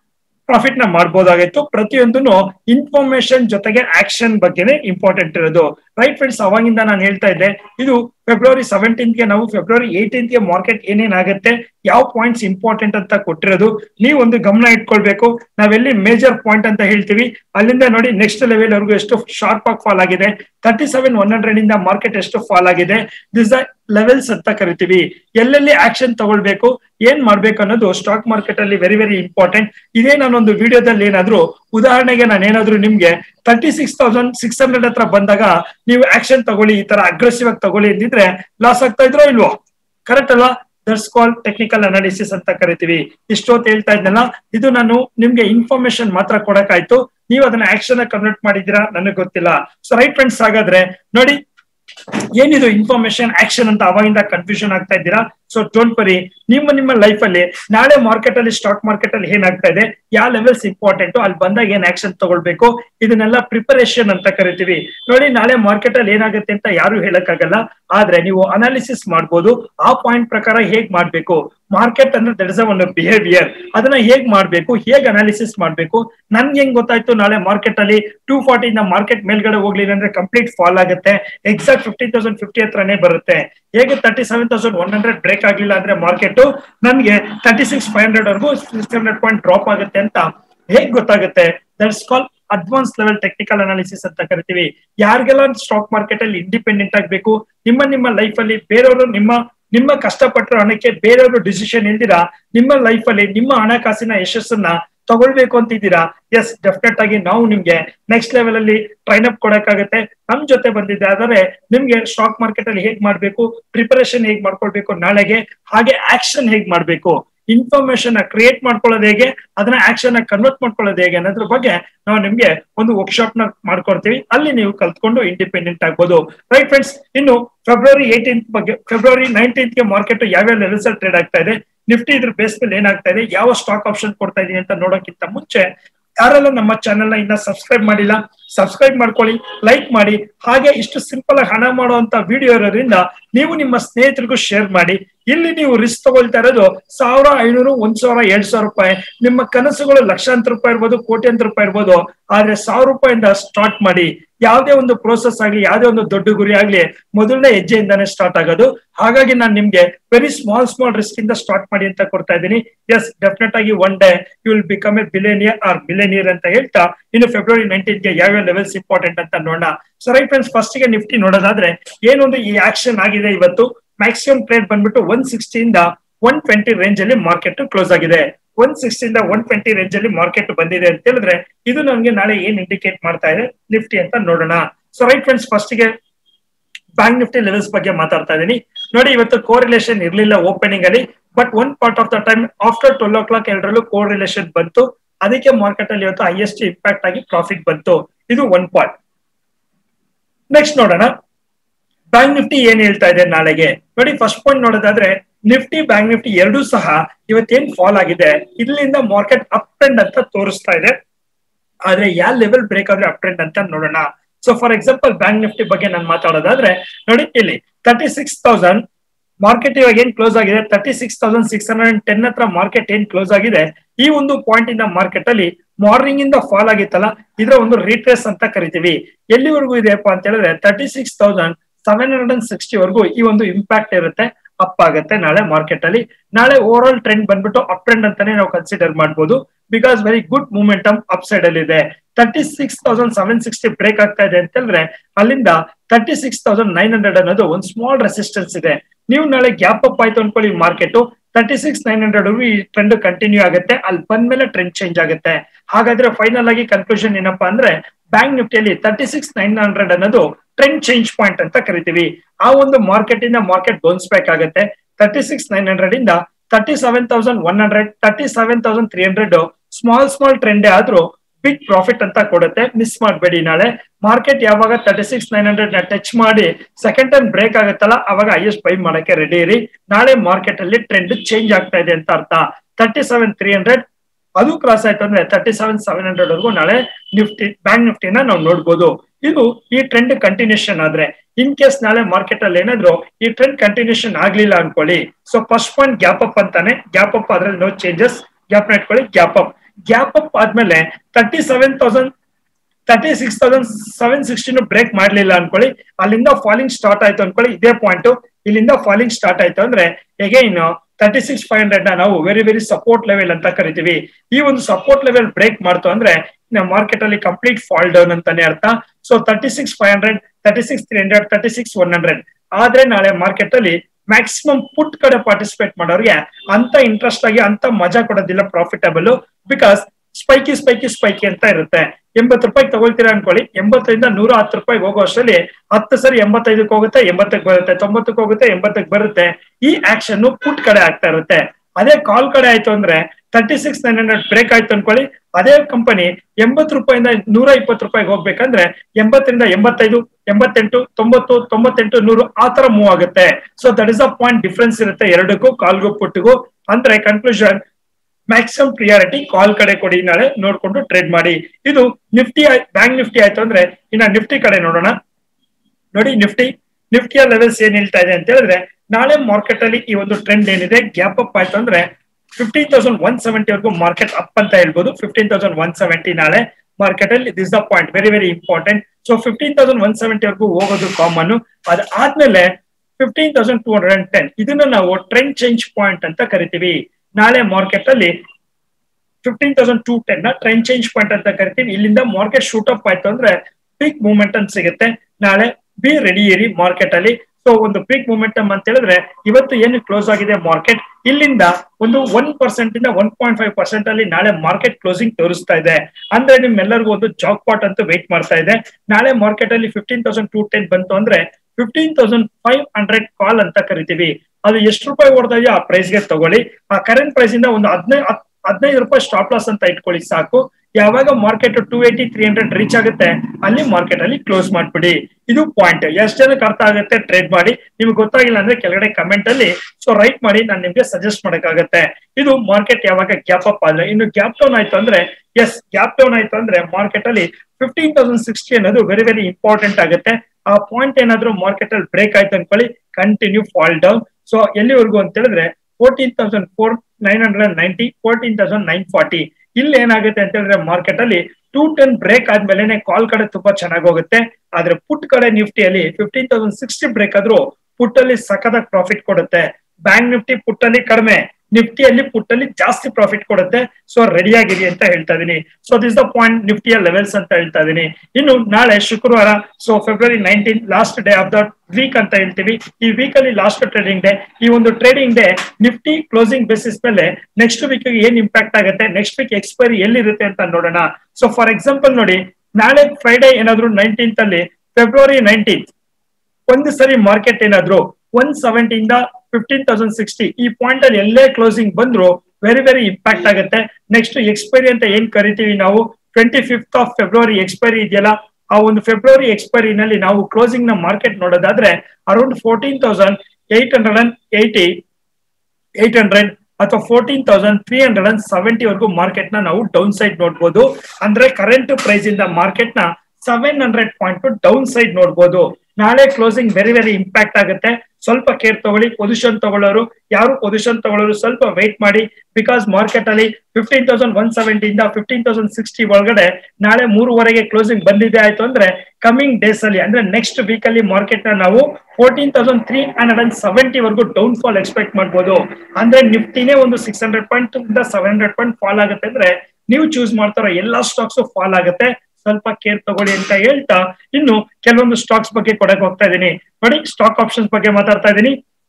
Speaker 1: ಪ್ರಾಫಿಟ್ ನ ಮಾಡ್ಬೋದಾಗಿತ್ತು ಪ್ರತಿಯೊಂದನ್ನು ಇನ್ಫಾರ್ಮೇಶನ್ ಜೊತೆಗೆ ಆಕ್ಷನ್ ಬಗ್ಗೆನೇ ಇಂಪಾರ್ಟೆಂಟ್ ಇರೋದು ರೈಟ್ ಫ್ರೆಂಡ್ಸ್ ಅವಾಗಿಂದ ನಾನು ಹೇಳ್ತಾ ಇದ್ದೆ ಇದು ಫೆಬ್ರವರಿ ಸೆವೆಂಟೀನ್ತ್ ಗೆ ನಾವು ಫೆಬ್ರವರಿ ಏಯ್ಟೀನ್ತ್ ಗೆ ಮಾರ್ಕೆಟ್ ಏನೇನಾಗುತ್ತೆ ಯಾವ ಪಾಯಿಂಟ್ಸ್ ಇಂಪಾರ್ಟೆಂಟ್ ಅಂತ ಕೊಟ್ಟಿರೋದು ನೀವು ಒಂದು ಗಮನ ಇಟ್ಕೊಳ್ಬೇಕು ನಾವೆಲ್ಲಿ ಮೇಜರ್ ಪಾಯಿಂಟ್ ಅಂತ ಹೇಳ್ತೀವಿ ಅಲ್ಲಿಂದ ನೋಡಿ ನೆಕ್ಸ್ಟ್ ಲೆವೆಲ್ ವರೆಗೂ ಎಷ್ಟು ಶಾರ್ಪ್ ಆಗಿ ಫಾಲ್ ಆಗಿದೆ ತರ್ಟಿ ಸೆವೆನ್ ಒನ್ ಹಂಡ್ರೆಡ್ ಇಂದ ಮಾರ್ಕೆಟ್ ಎಷ್ಟು ಫಾಲ್ ಆಗಿದೆ ದಿಸ್ ಲೆವೆಲ್ಸ್ ಅಂತ ಕರಿತೀವಿ ಎಲ್ಲೆಲ್ಲಿ ಆಕ್ಷನ್ ತಗೊಳ್ಬೇಕು ಏನ್ ಮಾಡ್ಬೇಕು ಅನ್ನೋದು ಸ್ಟಾಕ್ ಮಾರ್ಕೆಟ್ ಅಲ್ಲಿ ವೆರಿ ವೆರಿ ಇಂಪಾರ್ಟೆಂಟ್ ಇದೇ ನಾನೊಂದು ವಿಡಿಯೋದಲ್ಲಿ ಏನಾದ್ರು ಉದಾಹರಣೆಗೆ ನಾನು ಏನಾದ್ರು ನಿಮ್ಗೆ thirty six thousand six hundred ಹತ್ರ ಬಂದಾಗ ನೀವು ಆಕ್ಷನ್ ತಗೊಳ್ಳಿ ಈ ತರ ಅಗ್ರೆಸಿವ್ ಆಗಿ ತಗೊಳ್ಳಿ ಅಂದಿದ್ರೆ ಲಾಸ್ ಆಗ್ತಾ ಇದ್ರೋ ಇಲ್ವೋ ಕರೆಕ್ಟ್ ಅಲ್ವಾ ದಟ್ಸ್ ಕಾಲ್ ಟೆಕ್ನಿಕಲ್ ಅನಾಲಿಸಿಸ್ ಅಂತ ಕರಿತೀವಿ ಇಷ್ಟೊತ್ತು ಹೇಳ್ತಾ ಇದ್ನಲ್ಲ ಇದು ನಾನು ನಿಮ್ಗೆ ಇನ್ಫಾರ್ಮೇಶನ್ ಮಾತ್ರ ಕೊಡಕ್ಕಾಯ್ತು ನೀವು ಅದನ್ನ ಆಕ್ಷನ್ ಕನ್ವರ್ಟ್ ಮಾಡಿದ್ದೀರಾ ನನಗೆ ಗೊತ್ತಿಲ್ಲ ಸೊ ರೈಟ್ ಫ್ರೆಂಡ್ಸ್ ಹಾಗಾದ್ರೆ ನೋಡಿ ಏನಿದು ಇನ್ಫಾರ್ಮೇಶನ್ ಆಕ್ಷನ್ ಅಂತ ಅವಾಗಿಂದ ಕನ್ಫ್ಯೂಷನ್ ಆಗ್ತಾ ಇದ್ದೀರಾ ಸೊ ಡೋಂಟ್ ವರಿ ನಿಮ್ಮ ನಿಮ್ಮ ಲೈಫ್ ಅಲ್ಲಿ ನಾಳೆ ಮಾರ್ಕೆಟ್ ಅಲ್ಲಿ ಸ್ಟಾಕ್ ಮಾರ್ಕೆಟ್ ಅಲ್ಲಿ ಏನಾಗ್ತಾ ಇದೆ ಯಾವ ಲೆವೆಲ್ಸ್ ಇಂಪಾರ್ಟೆಂಟ್ ಅಲ್ಲಿ ಬಂದಾಗ ಏನ್ ಆಕ್ಷನ್ ತಗೊಳ್ಬೇಕು ಇದನ್ನೆಲ್ಲ ಪ್ರಿಪರೇಷನ್ ಅಂತ ಕರಿತೀವಿ ನೋಡಿ ನಾಳೆ ಮಾರ್ಕೆಟ್ ಅಲ್ಲಿ ಏನಾಗುತ್ತೆ ಅಂತ ಯಾರು ಹೇಳಕ್ಕಾಗಲ್ಲ ಆದ್ರೆ ನೀವು ಅನಾಲಿಸಿಸ್ ಮಾಡ್ಬೋದು ಆ ಪಾಯಿಂಟ್ ಪ್ರಕಾರ ಹೇಗ್ ಮಾಡ್ಬೇಕು ಮಾರ್ಕೆಟ್ ಅಂದ್ರೆ ದಟ್ ಇಸ್ ಅ ಒಂದು ಬಿಹೇವಿಯರ್ ಅದನ್ನ ಹೇಗ್ ಮಾಡ್ಬೇಕು ಹೇಗ್ ಅನಾಲಿಸಿಸ್ ಮಾಡ್ಬೇಕು ನನ್ಗೆ ಹೆಂಗ್ ಗೊತ್ತಾಯ್ತು ನಾಳೆ ಮಾರ್ಕೆಟ್ ಅಲ್ಲಿ ಟೂ ಫಾರ್ಟಿ ಇಂದ ಮಾರ್ಕೆಟ್ ಮೇಲ್ಗಡೆ ಹೋಗ್ಲಿಲ್ಲ ಅಂದ್ರೆ ಕಂಪ್ಲೀಟ್ ಫಾಲ್ ಆಗುತ್ತೆ ಎಕ್ಸಾಕ್ಟ್ ಫಿಫ್ಟೀನ್ ತೌಸಂಡ್ ಫಿಫ್ಟಿ ಹತ್ರನೇ ಬರುತ್ತೆ ಹೇಗೆ thirty seven thousand one hundred break ಆಗಿಲ್ಲ ಅಂದ್ರೆ ಮಾರ್ಕೆಟ್ ನನ್ಗೆ ತರ್ಟಿ ಸಿಕ್ಸ್ ಫೈವ್ ಹಂಡ್ರೆಡ್ ವರ್ಗೂ ಸಿಕ್ಸ್ ಹಂಡ್ರೆಡ್ ಪಾಯಿಂಟ್ ಡ್ರಾಪ್ ಆಗುತ್ತೆ ಅಂತ ಹೇಗ್ ಗೊತ್ತಾಗುತ್ತೆ that's call advance level technical analysis ಅಂತ ಕರಿತೀವಿ ಯಾರಿಗೆಲ್ಲ ಸ್ಟಾಕ್ ಮಾರ್ಕೆಟ್ ಅಲ್ಲಿ ಇಂಡಿಪೆಂಡೆಂಟ್ ಆಗ್ಬೇಕು ನಿಮ್ಮ ನಿಮ್ಮ ಲೈಫ್ ಅಲ್ಲಿ ಬೇರೆಯವರು ನಿಮ್ಮ ನಿಮ್ಮ ಕಷ್ಟಪಟ್ಟರು ಹಣಕ್ಕೆ ಬೇರೆಯವರು ಡಿಸಿಷನ್ ಇಲ್ದಿರಾ ನಿಮ್ಮ ಲೈಫ್ ಅಲ್ಲಿ ನಿಮ್ಮ ಹಣಕಾಸಿನ ಯಶಸ್ಸನ್ನ ತಗೊಳ್ಬೇಕು ಅಂತಿದ್ದೀರಾ ಎಸ್ ಡೆಫಿನೆಟ್ ಆಗಿ ನಾವು ನಿಮ್ಗೆ ನೆಕ್ಸ್ಟ್ ಲೆವೆಲ್ ಅಲ್ಲಿ ಟ್ರೈನ್ ಅಪ್ ಕೊಡಕ್ಕಾಗತ್ತೆ ನಮ್ ಜೊತೆ ಬಂದಿದ್ದೆ ಆದರೆ ನಿಮ್ಗೆ ಸ್ಟಾಕ್ ಮಾರ್ಕೆಟ್ ಅಲ್ಲಿ ಹೇಗ್ ಮಾಡ್ಬೇಕು ಪ್ರಿಪರೇಷನ್ ಹೇಗ್ ಮಾಡ್ಕೊಳ್ಬೇಕು ನಾಳೆಗೆ ಹಾಗೆ ಆಕ್ಷನ್ ಹೇಗ್ ಮಾಡ್ಬೇಕು ಇನ್ಫಾರ್ಮೇಶನ್ ಕ್ರಿಯೇಟ್ ಮಾಡ್ಕೊಳ್ಳೋದು ಹೇಗೆ ಅದನ್ನ ಆಕ್ಷನ್ ಕನ್ವರ್ಟ್ ಮಾಡ್ಕೊಳ್ಳೋದು ಹೇಗೆ ಅನ್ನೋದ್ರ ಬಗ್ಗೆ ನಾವು ನಿಮ್ಗೆ ಒಂದು ವರ್ಕ್ಶಾಪ್ ನ ಮಾಡ್ಕೊಡ್ತೀವಿ ಅಲ್ಲಿ ನೀವು ಕಲ್ತ್ಕೊಂಡು ಇಂಡಿಪೆಂಡೆಂಟ್ ಆಗ್ಬೋದು ರೈಟ್ ಫ್ರೆಂಡ್ಸ್ ಇನ್ನು ಫೆಬ್ರವರಿ ಏಟೀನ್ತ್ ಬಗ್ಗೆ ಫೆಬ್ರವರಿ ನೈನ್ಟೀನ್ತ್ ಗೆ ಮಾರ್ಕೆಟ್ ಯಾವ್ಯಾವ ಲೆವೆಲ್ಸ್ ಅಲ್ಲಿ ಟ್ರೇಡ್ ಆಗ್ತಾ ಇದೆ ನಿಫ್ಟಿ ಇದ್ರ ಬೇಸ್ ಮೇಲೆ ಏನಾಗ್ತಾ ಇದೆ ಯಾವ ಸ್ಟಾಕ್ ಆಪ್ಷನ್ ಕೊಡ್ತಾ ಇದೀನಿ ಅಂತ ನೋಡೋಕ್ಕಿಂತ ಮುಂಚೆ ಯಾರೆಲ್ಲ ನಮ್ಮ ಚಾನೆಲ್ ನ ಇನ್ನ ಸಬ್ಸ್ಕ್ರೈಬ್ ಮಾಡಿಲ್ಲ ಸಬ್ಸ್ಕ್ರೈಬ್ ಮಾಡ್ಕೊಳ್ಳಿ ಲೈಕ್ ಮಾಡಿ ಹಾಗೆ ಇಷ್ಟು ಸಿಂಪಲ್ ಆಗಿ ಹಣ ಮಾಡುವಂತ ವಿಡಿಯೋ ಇರೋದ್ರಿಂದ ನೀವು ನಿಮ್ಮ ಸ್ನೇಹಿತರಿಗೂ ಶೇರ್ ಮಾಡಿ ಇಲ್ಲಿ ನೀವು ರಿಸ್ಕ್ ತಗೊಳ್ತಾ ಇರೋದು ಸಾವಿರ ಐನೂರು ಒಂದ್ ಸಾವಿರ ಎರಡ್ ಸಾವಿರ ರೂಪಾಯಿ ನಿಮ್ಮ ಕನಸುಗಳು ಲಕ್ಷಾಂತರ ರೂಪಾಯಿ ಇರ್ಬೋದು ಕೋಟ್ಯಾಂತರ ರೂಪಾಯಿ ಇರ್ಬೋದು ಆದ್ರೆ ಸಾವಿರ ರೂಪಾಯಿಂದ ಸ್ಟಾರ್ಟ್ ಮಾಡಿ ಯಾವುದೇ ಒಂದು ಪ್ರೋಸೆಸ್ ಆಗ್ಲಿ ಯಾವುದೇ ಒಂದು ದೊಡ್ಡ ಗುರಿ ಆಗ್ಲಿ ಮೊದಲನೇ ಹೆಜ್ಜೆಯಿಂದಾನೇ ಸ್ಟಾರ್ಟ್ ಆಗೋದು ಹಾಗಾಗಿ ನಾನು ನಿಮ್ಗೆ ವೆರಿ ಸ್ಮಾಲ್ ಸ್ಮಾಲ್ ರಿಸ್ಕ್ ಇಂದ ಸ್ಟಾರ್ಟ್ ಮಾಡಿ ಅಂತ ಕೊಡ್ತಾ ಇದ್ದೀನಿ ಎಸ್ ಡೆಫಿನೆಟ್ ಆಗಿ one day you will become a billionaire or billionaire ಅಂತ ಹೇಳ್ತಾ ಇನ್ನು ಫೆಬ್ರವರಿ ನೈನ್ಟೀನ್ ಗೆ ಯಾವ್ಯಾವ ಲೆವೆಲ್ಸ್ ಇಂಪಾರ್ಟೆಂಟ್ ಅಂತ ನೋಡೋಣ ಸೊ ರೈಟ್ ಫ್ರೆಂಡ್ಸ್ ಫಸ್ಟ್ ಗೆ ನಿಫ್ಟಿ ನೋಡೋದಾದ್ರೆ ಏನೊಂದು ಈ ಆಕ್ಷನ್ ಆಗಿದೆ ಇವತ್ತು ಮ್ಯಾಕ್ಸಿಮಮ್ ಟ್ರೇಡ್ ಬಂದ್ಬಿಟ್ಟು ಒನ್ ಸಿಕ್ಸ್ಟಿಯಿಂದ ಒನ್ ಟ್ವೆಂಟಿ ರೇಂಜ್ ಅಲ್ಲಿ ಮಾರ್ಕೆಟ್ ಕ್ಲೋಸ್ ಆಗಿದೆ ಒನ್ ಸಿಕ್ಸ್ಟಿಯಿಂದ ಒನ್ ಟ್ವೆಂಟಿ ರೇಂಜ್ ಅಲ್ಲಿ ಮಾರ್ಕೆಟ್ ಬಂದಿದೆ ಅಂತ ಹೇಳಿದ್ರೆ ಇದು ನಮ್ಗೆ ನಾಳೆ ಏನ್ ಇಂಡಿಕೇಟ್ ಮಾಡ್ತಾ ಇದೆ ನಿಫ್ಟಿ ಅಂತ ನೋಡೋಣ ಸೊ ರೈಟ್ ಫ್ರೆಂಡ್ಸ್ ಫಸ್ಟ್ ಗೆ ಬ್ಯಾಂಕ್ ನಿಫ್ಟಿ ಲೆವೆಲ್ಸ್ ಬಗ್ಗೆ ಮಾತಾಡ್ತಾ ಇದೀನಿ ನೋಡಿ ಇವತ್ತು ಕೋರಿಲೇಷನ್ ಇರ್ಲಿಲ್ಲ ಓಪನಿಂಗ್ ಅಲ್ಲಿ but one part of the time after twelve o'clock ಎರಡರಲ್ಲೂ ಕೋರಿಲೇಷನ್ ಬಂತು ಅದಕ್ಕೆ ಮಾರ್ಕೆಟ್ ಅಲ್ಲಿ ಇವತ್ತು ಹೈಯೆಸ್ಟ್ ಇಂಪ್ಯಾಕ್ಟ್ ಆಗಿ ಪ್ರಾಫಿಟ್ ಬಂತು ಇದು ಒನ್ ಪಾರ್ಟ್ ನೆಕ್ಸ್ಟ್ ನೋಡೋಣ ಬ್ಯಾಂಕ್ ನಿಫ್ಟಿ ಏನ್ ಹೇಳ್ತಾ ಇದೆ ನಾಳೆಗೆ ನೋಡಿ ಫಸ್ಟ್ ಪಾಯಿಂಟ್ ನೋಡೋದಾದ್ರೆ ನಿಫ್ಟಿ ಬ್ಯಾಂಕ್ ನಿಫ್ಟಿ ಎರಡೂ ಸಹ ಇವತ್ತೇನ್ ಫಾಲ್ ಆಗಿದೆ ಇಲ್ಲಿಂದ ಮಾರ್ಕೆಟ್ ಅಪ್ ಟ್ರೆಂಡ್ ಅಂತ ತೋರಿಸ್ತಾ ಇದೆ ಆದ್ರೆ ಯಾವ ಲೆವೆಲ್ ಬ್ರೇಕ್ ಆದ್ರೆ ಅಪ್ ಟ್ರೆಂಡ್ ಅಂತ ನೋಡೋಣ so for example Bank Nifty ಬಗ್ಗೆ ನಾನು ಮಾತಾಡೋದಾದ್ರೆ ನೋಡಿ ಇಲ್ಲಿ ತರ್ಟಿ ಸಿಕ್ಸ್ ತೌಸಂಡ್ ಮಾರ್ಕೆಟ್ ಇವಾಗ ಏನ್ ಕ್ಲೋಸ್ ಆಗಿದೆ thirty six thousand six hundred ten ಹತ್ರ ಮಾರ್ಕೆಟ್ ಏನ್ ಕ್ಲೋಸ್ ಆಗಿದೆ ಈ ಒಂದು ಪಾಯಿಂಟ್ ಇಂದ ಮಾರ್ಕೆಟ್ ಅಲ್ಲಿ ಮಾರ್ನಿಂಗ್ ಇಂದ ಫಾಲ್ ಆಗಿತ್ತಲ್ಲ ಇದರ ಒಂದು ರೀಟ್ರೇಸ್ ಅಂತ ಕರಿತೀವಿ ಎಲ್ಲಿವರೆಗೂ ಇದೆಯಪ್ಪ ಅಂತ ಹೇಳಿದ್ರೆ thirty six thousand seven hundred and sixty ವರೆಗೂ ಈ ಒಂದು ಇಂಪ್ಯಾಕ್ಟ್ ಇರುತ್ತೆ ಅಪ್ ಆಗುತ್ತೆ ನಾಳೆ ಮಾರ್ಕೆಟ್ ಅಲ್ಲಿ ನಾಳೆ ಓವರ್ ಆಲ್ ಟ್ರೆಂಡ್ ಬಂದ್ಬಿಟ್ಟು ಅಪ್ ಟ್ರೆಂಡ್ ಅಂತಾನೆ ನಾವು ಕನ್ಸಿಡರ್ ಮಾಡಬಹುದು because very good momentum upside ಅಲ್ಲಿ ಇದೆ thirty six thousand seven sixty break ಆಗ್ತಾ ಇದೆ ಅಂತ ಹೇಳಿದ್ರೆ ಅಲ್ಲಿಂದ thirty six thousand nine hundred ಅನ್ನೋದು ಒಂದು ಸ್ಮಾಲ್ ರೆಸಿಸ್ಟೆನ್ಸ್ ಇದೆ ನೀವು ನಾಳೆ ಗ್ಯಾಪ್ ಅಪ್ ಆಯ್ತು ಅನ್ಕೊಳ್ಳಿ market thirty six nine hundred ಈ ಟ್ರೆಂಡ್ ಕಂಟಿನ್ಯೂ ಆಗುತ್ತೆ ಅಲ್ಲಿ ಬಂದ್ಮೇಲೆ ಟ್ರೆಂಡ್ ಚೇಂಜ್ ಆಗುತ್ತೆ ಹಾಗಾದ್ರೆ ಫೈನಲ್ ಆಗಿ ಕನ್ಕ್ಲೂಷನ್ ಏನಪ್ಪಾ ಅಂದ್ರೆ ಬ್ಯಾಂಕ್ ನಿಫ್ಟಿಯಲ್ಲಿ ತರ್ಟಿ ಸಿಕ್ಸ್ ನೈನ್ ಹಂಡ್ರೆಡ್ ಅನ್ನೋದು ಟ್ರೆಂಡ್ ಚೇಂಜ್ ಪಾಯಿಂಟ್ ಅಂತ ಕರಿತೀವಿ ಆ ಒಂದು ಮಾರ್ಕೆಟ್ ಇಂದ ಮಾರ್ಕೆಟ್ ಬೌನ್ಸ್ ಬ್ಯಾಕ್ ಆಗುತ್ತೆ ತರ್ಟಿ ಸಿಕ್ಸ್ ನೈನ್ ಹಂಡ್ರೆಡ್ ಇಂದ thirty seven thousand one hundred thirty seven thousand three hundred small small ಟ್ರೆಂಡೇ ಆದ್ರೂ ಬಿಗ್ ಪ್ರಾಫಿಟ್ ಅಂತ ಕೊಡುತ್ತೆ ಮಿಸ್ ಮಾಡಬೇಡಿ ನಾಳೆ ಮಾರ್ಕೆಟ್ ಯಾವಾಗ ತರ್ಟಿ ಸಿಕ್ಸ್ ನೈನ್ ಹಂಡ್ರೆಡ್ ನ ಟಚ್ ಮಾಡಿ ಸೆಕೆಂಡ್ ಟೈಮ್ ಬ್ರೇಕ್ ಆಗುತ್ತಲ್ಲ ಅವಾಗ ಹೈಯೆಸ್ಟ್ ಬೈ ಮಾಡಕ್ಕೆ ರೆಡಿ ಇರಿ ನಾಳೆ ಮಾರ್ಕೆಟ್ ಅಲ್ಲಿ ಟ್ರೆಂಡ್ ಚೇಂಜ್ ಆಗ್ತಾ ಇದೆ ಅಂತ ಅರ್ಥ ತರ್ಟಿ ಸೆವೆನ್ ತ್ರೀ ಹಂಡ್ರೆಡ್ ಅದು ಕ್ರಾಸ್ ಆಯ್ತು ಅಂದ್ರೆ ತರ್ಟಿ ಸೆವೆನ್ ಸೆವೆನ್ ಹಂಡ್ರೆಡ್ ವರ್ಗೂ ನಾಳೆ ನಿಫ್ಟಿ ಬ್ಯಾಂಕ್ ನಿಫ್ಟಿನ ನಾವು ನೋಡ್ಬೋದು ಇದು ಈ ಟ್ರೆಂಡ್ ಕಂಟಿನ್ಯೂಷನ್ ಆದ್ರೆ ಇನ್ ಕೇಸ್ ನಾಳೆ ಮಾರ್ಕೆಟ್ ಅಲ್ಲಿ ಏನಾದ್ರು ಈ ಟ್ರೆಂಡ್ ಕಂಟಿನ್ಯೂಷನ್ ಆಗ್ಲಿಲ್ಲ ಅನ್ಕೊಳ್ಳಿ so first point gap up ಅಂತಾನೆ ಗ್ಯಾಪ್ ಅಪ್ ಅದ್ರಲ್ಲಿ ನೋ ಚೇಂಜಸ್ ಗ್ಯಾಪ್ ನ ಇಟ್ಕೊಳ್ಳಿ ಗ್ಯಾಪ್ ಅಪ್ ಗ್ಯಾಪ್ ಅಪ್ ಆದ್ಮೇಲೆ thirty seven thousand thirty six thousand seven sixteen break ಮಾಡ್ಲಿಲ್ಲ ಅನ್ಕೊಳ್ಳಿ ಅಲ್ಲಿಂದ ಫಾಲಿಂಗ್ ಸ್ಟಾರ್ಟ್ ಆಯ್ತು ಅನ್ಕೊಳ್ಳಿ ಇದೇ ಪಾಯಿಂಟ್ ಇಲ್ಲಿಂದ ಫಾಲಿಂಗ್ ಸ್ಟಾರ್ಟ್ ಆಯ್ತು ಅಂದ್ರೆ again thirty six five hundred ನ ನಾವು ವೆರಿ ವೆರಿ ಸಪೋರ್ಟ್ ಲೆವೆಲ್ ಅಂತ ಕರಿತೀವಿ ಈ ಒಂದು ಸಪೋರ್ಟ್ ಲೆವೆಲ್ ಬ್ರೇಕ್ ಮಾಡ್ತು ಅಂದ್ರೆ ಮಾರ್ಕೆಟ್ ಅಲ್ಲಿ ಕಂಪ್ಲೀಟ್ ಫಾಲ್ ಡೌನ್ ಅಂತಾನೆ ಅರ್ಥ so thirty six five hundred thirty six three hundred thirty six one hundred ಆದ್ರೆ ನಾಳೆ ಮಾರ್ಕೆಟ್ ಅಲ್ಲಿ ಮ್ಯಾಕ್ಸಿಮಮ್ ಪುಟ್ ಕಡೆ ಪಾರ್ಟಿಸಿಪೇಟ್ ಮಾಡೋರಿಗೆ ಅಂತ ಇಂಟ್ರೆಸ್ಟ್ ಆಗಿ ಅಂತ ಮಜಾ ಕೊಡೋದಿಲ್ಲ profitable because spiky spiky spiky ಅಂತ ಇರುತ್ತೆ ಎಂಬತ್ತು ರೂಪಾಯಿ ತಗೊಳ್ತೀರಾ ಅನ್ಕೊಳ್ಳಿ ಎಂಬತ್ತರಿಂದ ನೂರ ಹತ್ತು ರೂಪಾಯಿ ಹೋಗೋ ಅಷ್ಟರಲ್ಲಿ ಹತ್ತು ಸರಿ ಎಂಬತ್ತೈದಕ್ಕೆ ಹೋಗುತ್ತೆ ಎಂಬತ್ತಕ್ಕೆ ಬರುತ್ತೆ ತೊಂಬತ್ತಕ್ಕೆ ಹೋಗುತ್ತೆ ಎಂಬತ್ತಕ್ಕೆ ಬರುತ್ತೆ ಈ ಆಕ್ಷನ್ ಪುಟ್ ಕಡೆ ಆಗ್ತಾ ಇರುತ್ತೆ ಅದೇ ಕಾಲ್ ಕಡೆ ಆಯ್ತು ಅಂದ್ರೆ thirty six nine hundred break ಆಯ್ತು ಅನ್ಕೊಳ್ಳಿ ಅದೇ ಕಂಪನಿ ಎಂಬತ್ತು ರೂಪಾಯಿಂದ ನೂರ ಇಪ್ಪತ್ತು ರೂಪಾಯಿಗೆ ಹೋಗ್ಬೇಕಂದ್ರೆ ಎಂಬತ್ತರಿಂದ ಎಂಬತ್ತೈದು ಎಂಬತ್ತೆಂಟು ತೊಂಬತ್ತು ತೊಂಬತ್ತೆಂಟು ನೂರು ಆ ತರ ಮೂವ್ ಆಗುತ್ತೆ so that is a point difference ಇರುತ್ತೆ ಎರಡಕ್ಕೂ ಕಾಲ್ಗೂ ಪುಟ್ಟಿಗೂ ಅಂದ್ರೆ ಕನ್ಕ್ಲೂಷನ್ ಮ್ಯಾಕ್ಸಿಮಮ್ ಪ್ರಿಯಾರಿಟಿ ಕಾಲ್ ಕಡೆ ಕೊಡಿ ನಾಳೆ ನೋಡ್ಕೊಂಡು ಟ್ರೇಡ್ ಮಾಡಿ ಇದು ನಿಫ್ಟಿ ಬ್ಯಾಂಕ್ ನಿಫ್ಟಿ ಆಯ್ತು ಅಂದ್ರೆ ಇನ್ನ ನಿಫ್ಟಿ ಕಡೆ ನೋಡೋಣ ನೋಡಿ ನಿಫ್ಟಿ ನಿಫ್ಟಿಯ ಲೆವೆಲ್ಸ್ ಏನ್ ಹೇಳ್ತಾ ಇದೆ ಅಂತ ಹೇಳಿದ್ರೆ ನಾಳೆ ಮಾರ್ಕೆಟ್ ಅಲ್ಲಿ ಈ ಒಂದು ಟ್ರೆಂಡ್ ಏನಿದೆ ಗ್ಯಾಪ್ ಅಪ್ ಆಯ್ತು ಅಂದ್ರೆ ಫಿಫ್ಟೀನ್ ತೌಸಂಡ್ ಒನ್ ಸೆವೆಂಟಿ ವರೆಗೂ ಮಾರ್ಕೆಟ್ ಅಪ್ ಅಂತ ಹೇಳ್ಬೋದು ಫಿಫ್ಟೀನ್ ತೌಸಂಡ್ ಒನ್ ಸೆವೆಂಟಿ ನಾಳೆ ಮಾರ್ಕೆಟ್ ಅಲ್ಲಿ this the point very very important so fifteen thousand one seventy ವರೆಗೂ ಹೋಗೋದು ಕಾಮನ್ ಅದಾದ್ಮೇಲೆ fifteen thousand two hundred and ten ಇದನ್ನ ನಾವು ಟ್ರೆಂಡ್ ಚೇಂಜ್ ಪಾಯಿಂಟ್ ಅಂತ ಕರಿತೀವಿ ನಾಳೆ ಮಾರ್ಕೆಟ್ ಅಲ್ಲಿ ಫಿಫ್ಟೀನ್ ತೌಸಂಡ್ ಟೂ ಟೆನ್ ನ ಟ್ರೆಂಡ್ ಚೇಂಜ್ ಪಾಯಿಂಟ್ ಅಂತ ಕರಿತೀವಿ ಇಲ್ಲಿಂದ ಮಾರ್ಕೆಟ್ ಶೂಟ್ ಅಪ್ ಆಯ್ತು ಅಂದ್ರೆ ಪೀಕ್ ಮೂಮೆಂಟಮ್ ಸಿಗುತ್ತೆ ನಾಳೆ ಬಿ ರೆಡಿ ಇರಿ ಮಾರ್ಕೆಟ್ ಅಲ್ಲಿ ಸೊ ಒಂದು ಪೀಕ್ ಮೂಮೆಂಟಮ್ ಅಂತ ಹೇಳಿದ್ರೆ ಇವತ್ತು ಏನು ಕ್ಲೋಸ್ ಆಗಿದೆ ಮಾರ್ಕೆಟ್ ಇಲ್ಲಿಂದ ಒಂದು ಒನ್ ಪರ್ಸೆಂಟ್ ಇಂದ ಒನ್ ಪಾಯಿಂಟ್ ಫೈವ್ ಪರ್ಸೆಂಟ್ ಅಲ್ಲಿ ನಾಳೆ ಮಾರ್ಕೆಟ್ ಕ್ಲೋಸಿಂಗ್ ತೋರಿಸ್ತಾ ಇದೆ ಅಂದ್ರೆ ನಿಮ್ಮೆಲ್ಲರಿಗೂ ಒಂದು ಜಾಕ್ ಪಾಟ್ ಅಂತ ವೇಟ್ ಮಾಡ್ತಾ ಇದೆ ನಾಳೆ ಮಾರ್ಕೆಟ್ ಅಲ್ಲಿ ಫಿಫ್ಟೀನ್ ತೌಸಂಡ್ ಟೂ ಟೆನ್ ಬಂತು ಅಂದ್ರೆ fifteen thousand five hundred call ಅಂತ ಕರಿತೀವಿ ಅದು ಎಷ್ಟು ರೂಪಾಯಿ ಓಡ್ತಾ ಇದೆಯೋ ಆ ಪ್ರೈಸ್ ಗೆ ತಗೊಳ್ಳಿ ಆ ಕರೆಂಟ್ ಪ್ರೈಸ್ ಇಂದ ಒಂದು ಹದಿನೈದು ಹದಿನೈದು ರೂಪಾಯಿ ಸ್ಟಾಪ್ ಲಾಸ್ ಅಂತ ಇಟ್ಕೊಳ್ಳಿ ಸಾಕು ಯಾವಾಗ market two eighty three hundred reach ಆಗುತ್ತೆ ಅಲ್ಲಿ ಮಾರ್ಕೆಟ್ ಅಲ್ಲಿ ಕ್ಲೋಸ್ ಮಾಡ್ಬಿಡಿ ಇದು ಪಾಯಿಂಟ್ ಎಷ್ಟು ಜನಕ್ಕೆ ಅರ್ಥ ಆಗುತ್ತೆ ಟ್ರೇಡ್ ಮಾಡಿ ನಿಮ್ಗೆ ಗೊತ್ತಾಗಿಲ್ಲ ಅಂದ್ರೆ ಕೆಳಗಡೆ ಕಮೆಂಟ್ ಅಲ್ಲಿ ಸೊ ರೈಟ್ ಮಾಡಿ ನಾನು ನಿಮ್ಗೆ ಸಜೆಸ್ಟ್ ಮಾಡಕ್ಕಾಗತ್ತೆ ಇದು ಮಾರ್ಕೆಟ್ ಯಾವಾಗ ಗ್ಯಾಪ್ ಅಪ್ ಆದ್ರೆ ಇನ್ನು ಗ್ಯಾಪ್ ಡೌನ್ ಆಯ್ತು ಅಂದ್ರೆ ಎಸ್ ಗ್ಯಾಪ್ ಡೌನ್ ಆಯ್ತು ಅಂದ್ರೆ ಮಾರ್ಕೆಟ್ ಅಲ್ಲಿ ಫಿಫ್ಟೀನ್ ತೌಸಂಡ್ ಸಿಕ್ಸ್ಟಿ ಅನ್ನೋದು ವೆರಿ ವೆರಿ ಇಂಪಾರ್ಟೆಂಟ್ ಆಗುತ್ತೆ ಆ ಪಾಯಿಂಟ್ ಏನಾದ್ರು ಮಾರ್ಕೆಟ್ ಅಲ್ಲಿ ಬ್ರೇಕ್ ಆಯ್ತು ಅನ್ಕೊಳ್ಳಿ ಕಂಟಿನ್ಯೂ ಫಾಲ್ ಡೌನ್ ಸೊ ಎಲ್ಲಿವರೆಗೂ ಅಂತ ಹೇಳಿದ್ರೆ fourteen thousand four nine hundred ninety fourteen thousand nine forty ಇಲ್ಲಿ ಏನಾಗುತ್ತೆ ಅಂತ ಹೇಳಿದ್ರೆ ಮಾರ್ಕೆಟ್ ಅಲ್ಲಿ ಟೂ ಟೆನ್ ಬ್ರೇಕ್ ಆದ್ಮೇಲೆ ಕಾಲ್ ಕಡೆ ತುಂಬಾ ಚೆನ್ನಾಗಿ ಹೋಗುತ್ತೆ ಆದ್ರೆ ಪುಟ್ ಕಡೆ ನಿಫ್ಟಿಯಲ್ಲಿ ಫಿಫ್ಟೀನ್ ತೌಸಂಡ್ ಸಿಕ್ಸ್ಟಿ ಬ್ರೇಕ್ ಆದ್ರೂ ಪುಟ್ ಅಲ್ಲಿ ಸಖತ್ ಪ್ರಾಫಿಟ್ ಕೊಡುತ್ತೆ ಬ್ಯಾಂಕ್ ನಿಫ್ಟಿ ಪುಟ್ ಅಲ್ಲಿ ಕಡಿಮೆ ನಿಫ್ಟಿಯಲ್ಲಿ ಪುಟ್ ಅಲ್ಲಿ ಜಾಸ್ತಿ ಪ್ರಾಫಿಟ್ ಕೊಡುತ್ತೆ ಸೊ ರೆಡಿ ಆಗಿರಿ ಅಂತ ಹೇಳ್ತಾ ಇದೀನಿ ಸೊ ದಿಸ್ ದ ಪಾಯಿಂಟ್ ನಿಫ್ಟಿಯ ಲೆವೆಲ್ಸ್ ಅಂತ ಹೇಳ್ತಾ ಇದೀನಿ ಇನ್ನು ನಾಳೆ ಶುಕ್ರವಾರ so February nineteen last day of the week ಅಂತ ಹೇಳ್ತೀವಿ ಈ ವೀಕ್ ಅಲ್ಲಿ ಲಾಸ್ಟ್ ಟ್ರೇಡಿಂಗ್ ಡೇ ಈ ಒಂದು trading day Nifty closing basis ಮೇಲೆ ನೆಕ್ಸ್ಟ್ ವೀಕ್ ಏನ್ ಇಂಪ್ಯಾಕ್ಟ್ ಆಗುತ್ತೆ ನೆಕ್ಸ್ಟ್ ವೀಕ್ ಎಕ್ಸ್ಪೈರಿ ಎಲ್ಲಿರುತ್ತೆ ಅಂತ ನೋಡೋಣ ಸೊ ಫಾರ್ ಎಕ್ಸಾಂಪಲ್ ನೋಡಿ ನಾಳೆ ಫ್ರೈಡೆ ಏನಾದ್ರು ನೈನ್ಟೀನ್ತ್ ಅಲ್ಲಿ ಫೆಬ್ರವರಿ ನೈನ್ಟೀನ್ತ್ ಒಂದು ಸರಿ ಮಾರ್ಕೆಟ್ ಏನಾದ್ರು ಒನ್ ಸೆವೆಂಟಿಯಿಂದ ಫಿಫ್ಟೀನ್ ತೌಸಂಡ್ ಸಿಕ್ಸ್ಟಿ ಈ ಪಾಯಿಂಟ್ ಅಲ್ಲಿ ಎಲ್ಲೇ ಕ್ಲೋಸಿಂಗ್ ಬಂದ್ರು ವೆರಿ ವೆರಿ ಇಂಪ್ಯಾಕ್ಟ್ ಆಗುತ್ತೆ ನೆಕ್ಸ್ಟ್ ಎಕ್ಸ್ಪೈರಿ ಅಂತ ಏನ್ ಕರಿತೀವಿ ನಾವು twenty fifth of February expiry ಇದೆಯಲ್ಲ ಆ ಒಂದು ಫೆಬ್ರವರಿ ಎಕ್ಸ್ಪೈರಿನಲ್ಲಿ ನಾವು ಕ್ಲೋಸಿಂಗ್ ನ ಮಾರ್ಕೆಟ್ ನೋಡೋದಾದ್ರೆ around fourteen thousand eight hundred and eighty eight hundred ಅಥವಾ fourteen thousand three hundred and seventy ವರೆಗೂ ಮಾರ್ಕೆಟ್ ನ ನಾವು ಡೌನ್ ಸೈಡ್ ನೋಡ್ಬೋದು ಅಂದ್ರೆ ಕರೆಂಟ್ ಪ್ರೈಸ್ ಇಂದ ಮಾರ್ಕೆಟ್ ನ seven hundred point down side ನೋಡ್ಬೋದು ನಾಳೆ ಕ್ಲೋಸಿಂಗ್ ವೆರಿ ವೆರಿ ಇಂಪ್ಯಾಕ್ಟ್ ಆಗುತ್ತೆ ಸ್ವಲ್ಪ ಕೇರ್ ತಗೊಳ್ಳಿ ಪೊಸಿಷನ್ ತಗೊಳ್ಳೋರು ಯಾರು ಪೊಸಿಷನ್ ತಗೊಳ್ಳೋರು ಸ್ವಲ್ಪ ವೆಯ್ಟ್ ಮಾಡಿ ಬಿಕಾಸ್ ಮಾರ್ಕೆಟ್ ಅಲ್ಲಿ ಫಿಫ್ಟೀನ್ ತೌಸಂಡ್ ಒನ್ ಸೆವೆಂಟಿಯಿಂದ ಫಿಫ್ಟೀನ್ ತೌಸಂಡ್ ಸಿಕ್ಸ್ಟಿ ಒಳಗಡೆ ನಾಳೆ ಮೂರುವರೆಗೆ ಕ್ಲೋಸಿಂಗ್ ಬಂದಿದೆ ಆಯ್ತು ಅಂದ್ರೆ ಕಮಿಂಗ್ ಡೇಸ್ ಅಲ್ಲಿ ಅಂದ್ರೆ ನೆಕ್ಸ್ಟ್ ವೀಕ್ ಅಲ್ಲಿ ಮಾರ್ಕೆಟ್ ನ ನಾವು fourteen thousand three hundred and seventy ವರೆಗೂ ಡೌನ್ ಫಾಲ್ ಎಕ್ಸ್ಪೆಕ್ಟ್ ಮಾಡ್ಬೋದು ಅಂದ್ರೆ ನಿಫ್ಟಿನೇ ಒಂದು ಸಿಕ್ಸ್ ಹಂಡ್ರೆಡ್ ಪಾಯಿಂಟ್ ಇಂದ ಸೆವೆನ್ ಹಂಡ್ರೆಡ್ ಪಾಯಿಂಟ್ ಫಾಲ್ ಆಗುತ್ತೆ ಅಂದ್ರೆ ನೀವು ಚೂಸ್ ಮಾಡ್ತಾರೋ ಎಲ್ಲಾ ಸ್ಟಾಕ್ಸ್ ಫಾಲ್ ಆಗುತ್ತೆ ಸ್ವಲ್ಪ ಕೇರ್ ತಗೊಳ್ಳಿ ಅಂತ ಹೇಳ್ತಾ ಇನ್ನು ಕೆಲವೊಂದು ಸ್ಟಾಕ್ಸ್ ಬಗ್ಗೆ ಕೊಡಕ್ ಹೋಗ್ತಾ ಇದ್ದೀನಿ ನೋಡಿ ಸ್ಟಾಕ್ ಆಪ್ಷನ್ಸ್ ಬಗ್ಗೆ ಮಾತಾಡ್ತಾ ಇದ್ದೀನಿ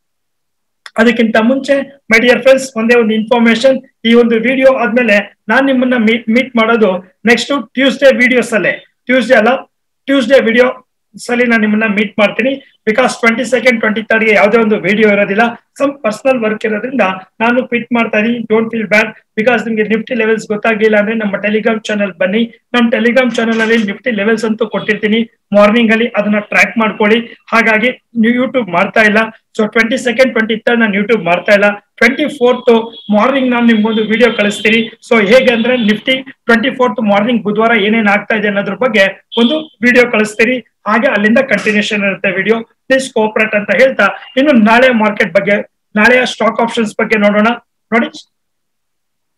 Speaker 1: ಅದಕ್ಕಿಂತ ಮುಂಚೆ ಮೈ ಡಿಯರ್ ಫ್ರೆಂಡ್ಸ್ ಒಂದೇ ಒಂದು ಇನ್ಫಾರ್ಮೇಶನ್ ಈ ಒಂದು ವಿಡಿಯೋ ಆದ್ಮೇಲೆ ನಾನ್ ನಿಮ್ಮನ್ನ ಮೀಟ್ ಮೀಟ್ ಮಾಡೋದು ನೆಕ್ಸ್ಟ್ ಟ್ಯೂಸ್ಡೇ ವಿಡಿಯೋಸ್ ಅಲ್ಲೇ ಟ್ಯೂಸ್ಡೇ ಅಲ್ಲ ಟ್ಯೂಸ್ಡೇ ವಿಡಿಯೋ ಸಲಿ ನಾನು ನಿಮ್ಮನ್ನ ಮೀಟ್ ಮಾಡ್ತೀನಿ because twenty second twenty third ಗೆ ಯಾವುದೇ ಒಂದು ವಿಡಿಯೋ ಇರೋದಿಲ್ಲ ಸಮ್ ಪರ್ಸನಲ್ ವರ್ಕ್ ಇರೋದ್ರಿಂದ ನಾನು ಪಿಟ್ ಮಾಡ್ತಾ ಇದೀನಿ ಡೋಂಟ್ ಫೀಲ್ ಬ್ಯಾಡ್ ಬಿಕಾಸ್ ನಿಮ್ಗೆ ನಿಫ್ಟಿ ಲೆವೆಲ್ಸ್ ಗೊತ್ತಾಗ್ಲಿಲ್ಲ ಅಂದ್ರೆ ನಮ್ಮ ಟೆಲಿಗ್ರಾಮ್ ಚಾನಲ್ ಬನ್ನಿ ನಮ್ಮ ಟೆಲಿಗ್ರಾಮ್ ಚಾನಲ್ ಅಲ್ಲಿ ನಿಫ್ಟಿ ಲೆವೆಲ್ಸ್ ಅಂತೂ ಕೊಟ್ಟಿರ್ತೀನಿ ಮಾರ್ನಿಂಗ್ ಅಲ್ಲಿ ಅದನ್ನ ಟ್ರ್ಯಾಕ್ ಮಾಡ್ಕೊಳ್ಳಿ ಹಾಗಾಗಿ ನೀವು ಯೂಟ್ಯೂಬ್ ಮಾಡ್ತಾ ಇಲ್ಲ so twenty second twenty third ನಾನು ಯೂಟ್ಯೂಬ್ ಮಾಡ್ತಾ ಇಲ್ಲ ಟ್ವೆಂಟಿ ಫೋರ್ತ್ ಮಾರ್ನಿಂಗ್ ನಾನು ನಿಮ್ಗೊಂದು ವಿಡಿಯೋ ಕಳಿಸ್ತೀನಿ ಸೊ ಹೇಗೆ ಅಂದ್ರೆ ನಿಫ್ಟಿ ಟ್ವೆಂಟಿ ಫೋರ್ತ್ ಮಾರ್ನಿಂಗ್ ಬುಧವಾರ ಏನೇನ್ ಆಗ್ತಾ ಇದೆ ಅನ್ನೋದ್ರ ಬಗ್ಗೆ ಒಂದು ವಿಡಿಯೋ ಕಳಿಸ್ತೀನಿ ಹಾಗೆ ಅಲ್ಲಿಂದ ಕಂಟಿನ್ಯೂಷನ್ ಇರುತ್ತೆ ವಿಡಿಯೋ ಪ್ಲೀಸ್ ಕೋಪರೇಟ್ ಅಂತ ಹೇಳ್ತಾ ಇನ್ನು ನಾಳೆ ಮಾರ್ಕೆಟ್ ಬಗ್ಗೆ ನಾಳೆಯ ಸ್ಟಾಕ್ ಆಪ್ಷನ್ಸ್ ಬಗ್ಗೆ ನೋಡೋಣ ನೋಡಿ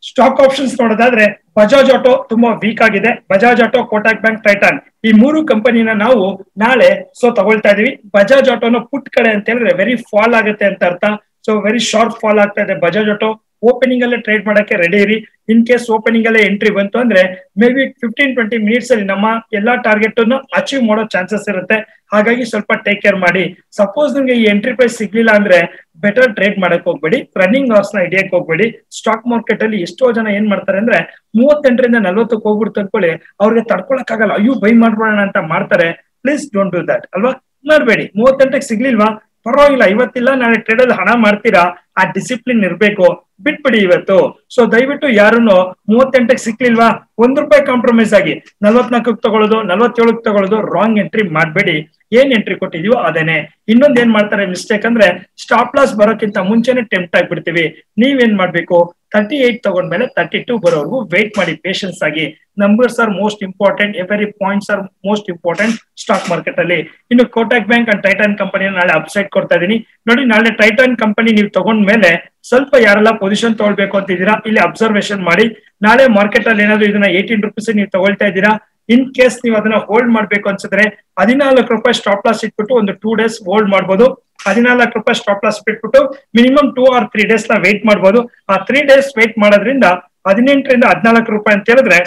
Speaker 1: ಸ್ಟಾಕ್ ಆಪ್ಷನ್ಸ್ ನೋಡೋದಾದ್ರೆ ಬಜಾಜ್ ಆಟೋ ತುಂಬಾ ವೀಕ್ ಆಗಿದೆ Bajaj auto Kotak bank Titan ಈ ಮೂರು ಕಂಪನಿನ ನಾವು ನಾಳೆ ಸೊ ತಗೊಳ್ತಾ ಇದೀವಿ ಬಜಾಜ್ ಆಟೋನ ಪುಟ್ ಕಡೆ ಅಂತ ಹೇಳಿದ್ರೆ ವೆರಿ ಫಾಲ್ ಆಗುತ್ತೆ ಅಂತ ಅರ್ಥ ಸೊ ವೆರಿ ಶಾರ್ಟ್ ಫಾಲ್ ಆಗ್ತಾ ಇದೆ ಬಜಾಜ್ ಆಟೋ ಓಪನಿಂಗ್ ಅಲ್ಲೇ ಟ್ರೇಡ್ ಮಾಡಕ್ಕೆ ರೆಡಿ ಇರಿ ಇನ್ ಕೇಸ್ ಓಪನಿಂಗ್ ಅಲ್ಲೇ ಎಂಟ್ರಿ ಬಂತು ಅಂದ್ರೆ maybe fifteen twenty minutes ಅಲ್ಲಿ ನಮ್ಮ ಎಲ್ಲಾ ಟಾರ್ಗೆಟ್ ಅನ್ನು ಅಚೀವ್ ಮಾಡೋ ಚಾನ್ಸಸ್ ಇರುತ್ತೆ ಹಾಗಾಗಿ ಸ್ವಲ್ಪ ಟೇಕ್ ಕೇರ್ ಮಾಡಿ ಸಪೋಸ್ ನಿಮ್ಗೆ ಈ ಎಂಟ್ರಿ ಪ್ರೈಸ್ ಸಿಗ್ಲಿಲ್ಲ ಅಂದ್ರೆ ಬೆಟರ್ ಟ್ರೇಡ್ ಮಾಡಕ್ ಹೋಗ್ಬೇಡಿ ರನ್ನಿಂಗ್ ಲಾಸ್ ನ ಹಿಡಿಯಕ್ ಹೋಗ್ಬೇಡಿ ಸ್ಟಾಕ್ ಮಾರ್ಕೆಟ್ ಅಲ್ಲಿ ಎಷ್ಟೋ ಜನ ಏನ್ ಮಾಡ್ತಾರೆ ಅಂದ್ರೆ ಮೂವತ್ತೆಂಟರಿಂದ ನಲ್ವತ್ತಕ್ಕೆ ಹೋಗ್ಬಿಟ್ಟು ಅನ್ಕೊಳ್ಳಿ ಅವ್ರಿಗೆ ತಡ್ಕೊಳಕ್ ಆಗಲ್ಲ ಅಯ್ಯೋ ಬೈ ಮಾಡ್ಬಿಡೋಣ ಅಂತ ಮಾಡ್ತಾರೆ ಪ್ಲೀಸ್ ಡೋಂಟ್ ಡೂ ದಟ್ ಅಲ್ವಾ ಮಾಡ್ಬೇಡಿ ಮೂವತ್ತೆಂಟಕ್ಕೆ ಸಿಗ್ಲಿಲ್ವಾ ಪರವಾಗಿಲ್ಲ ಇವತ್ತಿಲ್ಲ ನಾಳೆ ಟ್ರೇಡ್ ಅಲ್ಲಿ ಹಣ ಮಾಡ್ತೀರಾ ಆ ಡಿಸಿಪ್ಲಿನ್ ಇರ್ಬೇಕು ಬಿಟ್ಬಿಡಿ ಇವತ್ತು ಸೊ ದಯವಿಟ್ಟು ಯಾರನ್ನು ಮೂವತ್ತೆಂಟಕ್ಕೆ ಸಿಕ್ಲಿಲ್ವಾ ಒಂದ್ ರೂಪಾಯಿ ಕಾಂಪ್ರಮೈಸ್ ಆಗಿ ನಲ್ವತ್ನಾಲ್ಕಕ್ಕೆ ತಗೊಳ್ಳೋದು ನಲ್ವತ್ತೇಳಕ್ಕೆ ತಗೊಳ್ಳೋದು ರಾಂಗ್ ಎಂಟ್ರಿ ಮಾಡ್ಬೇಡಿ ಏನ್ ಎಂಟ್ರಿ ಕೊಟ್ಟಿದೀವೋ ಅದೇನೆ ಇನ್ನೊಂದ್ ಏನ್ ಮಾಡ್ತಾರೆ ಮಿಸ್ಟೇಕ್ ಅಂದ್ರೆ ಸ್ಟಾಪ್ ಲಾಸ್ ಬರೋಕ್ಕಿಂತ ಮುಂಚೆನೆ ಟೆಂಪ್ಟ್ ಆಗ್ಬಿಡ್ತೀವಿ ನೀವೇನ್ ಮಾಡ್ಬೇಕು ತರ್ಟಿ ಏಟ್ ತಗೊಂಡ್ಮೇಲೆ ತರ್ಟಿ ಟೂ ಬರೋವರೆಗೂ ವೇಟ್ ಮಾಡಿ ಪೇಷನ್ಸ್ ಆಗಿ numbers are most important every points are most important stock market ಅಲ್ಲಿ ಇನ್ನು Kotak bank and Titan company ನಾಳೆ ಅಪ್ಸೈಡ್ ಕೊಡ್ತಾ ಇದೀನಿ ನೋಡಿ ನಾಳೆ ಟೈಟಾನ್ ಕಂಪನಿ ನೀವು ತಗೊಂಡ್ಮೇಲೆ ಸ್ವಲ್ಪ ಯಾರೆಲ್ಲ ಪೊಸಿಷನ್ ತಗೊಳ್ಬೇಕು ಅಂತಿದ್ದೀರಾ ಇಲ್ಲಿ ಅಬ್ಸರ್ವೇಷನ್ ಮಾಡಿ ನಾಳೆ ಮಾರ್ಕೆಟ್ ಅಲ್ಲಿ ಏನಾದ್ರು ಇದನ್ನ ಏಯ್ಟೀನ್ ರುಪೀಸ್ ನೀವು ತಗೊಳ್ತಾ ಇದ್ದೀರಾ ಇನ್ ಕೇಸ್ ನೀವು ಅದನ್ನ ಹೋಲ್ಡ್ ಮಾಡ್ಬೇಕು ಅನ್ಸಿದ್ರೆ ಹದಿನಾಲ್ಕು ರೂಪಾಯಿ ಸ್ಟಾಪ್ ಲಾಸ್ ಇಟ್ಬಿಟ್ಟು ಒಂದು ಟೂ ಡೇಸ್ ಹೋಲ್ಡ್ ಮಾಡ್ಬೋದು ಹದಿನಾಲ್ಕು ರೂಪಾಯಿ ಸ್ಟಾಪ್ ಲಾಸ್ ಬಿಟ್ಬಿಟ್ಟು minimum two or three days ನ ವೇಟ್ ಮಾಡ್ಬೋದು ಆ ತ್ರೀ ಡೇಸ್ ವೇಟ್ ಮಾಡೋದ್ರಿಂದ ಹದಿನೆಂಟರಿಂದ ಹದಿನಾಲ್ಕು ರೂಪಾಯಿ ಅಂತ ಹೇಳಿದ್ರೆ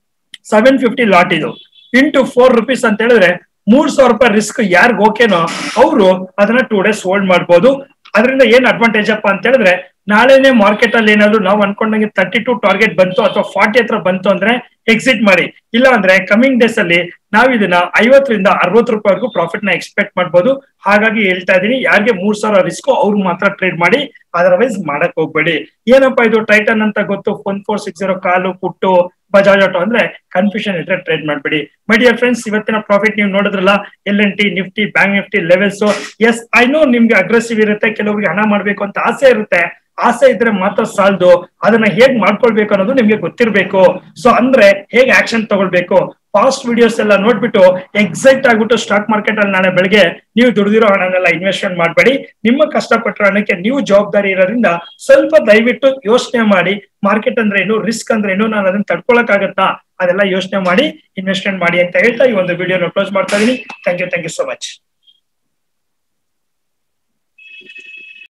Speaker 1: ಸೆವೆನ್ ಫಿಫ್ಟಿ ಲಾಟ್ ಇದು ಇಂಟು ಫೋರ್ ರುಪೀಸ್ ಅಂತ ಹೇಳಿದ್ರೆ ಮೂರ್ ಸಾವಿರ ರೂಪಾಯಿ ರಿಸ್ಕ್ ಯಾರಿಗ ಓಕೆನೋ ಅವರು ಅದನ್ನ ಟೂ ಡೇಸ್ ಹೋಲ್ಡ್ ಮಾಡ್ಬೋದು ಅದರಿಂದ ಏನ್ ಅಡ್ವಾಂಟೇಜ್ ಅಪ್ಪ ಅಂತ ಹೇಳಿದ್ರೆ ನಾಳೆನೆ ಮಾರ್ಕೆಟ್ ಅಲ್ಲಿ ಏನಾದ್ರು ನಾವು ಅನ್ಕೊಂಡಂಗೆ ತರ್ಟಿ ಟು ಟಾರ್ಗೆಟ್ ಬಂತು ಅಥವಾ ಫಾರ್ಟಿ ಹತ್ರ ಬಂತು ಅಂದ್ರೆ ಎಕ್ಸಿಟ್ ಮಾಡಿ ಇಲ್ಲ ಅಂದ್ರೆ ಕಮಿಂಗ್ ಡೇಸ್ ಅಲ್ಲಿ ನಾವ್ ಇದನ್ನ ಐವತ್ತರಿಂದ ಅರವತ್ತು ರೂಪಾಯಿವರೆಗೂ ಪ್ರಾಫಿಟ್ ನ ಎಕ್ಸ್ಪೆಕ್ಟ್ ಮಾಡ್ಬೋದು ಹಾಗಾಗಿ ಹೇಳ್ತಾ ಇದೀನಿ ಯಾರಿಗೆ ಮೂರ್ ಸಾವಿರ ರಿಸ್ಕ್ ಅವ್ರು ಮಾತ್ರ ಟ್ರೇಡ್ ಮಾಡಿ ಅದರ್ವೈಸ್ ಮಾಡಕ್ ಹೋಗ್ಬೇಡಿ ಏನಪ್ಪಾ ಇದು ಟೈಟನ್ ಅಂತ ಗೊತ್ತು one four six zero call put Bajaj auto ಅಂದ್ರೆ ಕನ್ಫ್ಯೂಷನ್ ಇದ್ರೆ ಟ್ರೇಡ್ ಮಾಡ್ಬೇಡಿ ಮೈ ಡಿಯರ್ ಫ್ರೆಂಡ್ಸ್ ಇವತ್ತಿನ ಪ್ರಾಫಿಟ್ ನೀವು ನೋಡಿದ್ರಲ್ಲ L N T Nifty bank Nifty levels as I know ನಿಮ್ಗೆ ಅಗ್ರೆಸಿವ್ ಇರುತ್ತೆ ಕೆಲವರಿಗೆ ಹಣ ಮಾಡ್ಬೇಕು ಅಂತ ಆಸೆ ಇರುತ್ತೆ ಆಸೆ ಇದ್ರೆ ಮಾತ್ರ ಸಾಲದು ಅದನ್ನ ಹೇಗ್ ಮಾಡ್ಕೊಳ್ಬೇಕು ಅನ್ನೋದು ನಿಮ್ಗೆ ಗೊತ್ತಿರ್ಬೇಕು ಸೊ ಅಂದ್ರೆ ಹೇಗ್ ಆಕ್ಷನ್ ತಗೊಳ್ಬೇಕು ಪಾಸ್ಟ್ ವಿಡಿಯೋಸ್ ಎಲ್ಲ ನೋಡ್ಬಿಟ್ಟು ಎಕ್ಸೈಟ್ ಆಗ್ಬಿಟ್ಟು ಸ್ಟಾಕ್ ಮಾರ್ಕೆಟ್ ಅಲ್ಲಿ ನಾಳೆ ಬೆಳಗ್ಗೆ ನೀವು ದುಡಿದಿರೋ ಹಣನೆಲ್ಲ ಇನ್ವೆಸ್ಟ್ಮೆಂಟ್ ಮಾಡಬೇಡಿ ನಿಮ್ಮ ಕಷ್ಟಪಟ್ಟರ ಹಣಕ್ಕೆ ನೀವು ಜವಾಬ್ದಾರಿ ಇರೋದ್ರಿಂದ ಸ್ವಲ್ಪ ದಯವಿಟ್ಟು ಯೋಚನೆ ಮಾಡಿ ಮಾರ್ಕೆಟ್ ಅಂದ್ರೆ ಏನು ರಿಸ್ಕ್ ಅಂದ್ರೆ ಏನು ನಾನು ಅದನ್ನ ತಡ್ಕೊಳಕ್ ಆಗತ್ತಾ ಅದೆಲ್ಲ ಯೋಚನೆ ಮಾಡಿ ಇನ್ವೆಸ್ಟ್ಮೆಂಟ್ ಮಾಡಿ ಅಂತ ಹೇಳ್ತಾ ಈ ಒಂದು ವಿಡಿಯೋನ ಕ್ಲೋಸ್ ಮಾಡ್ತಾ ಇದೀನಿ thank you thank you so much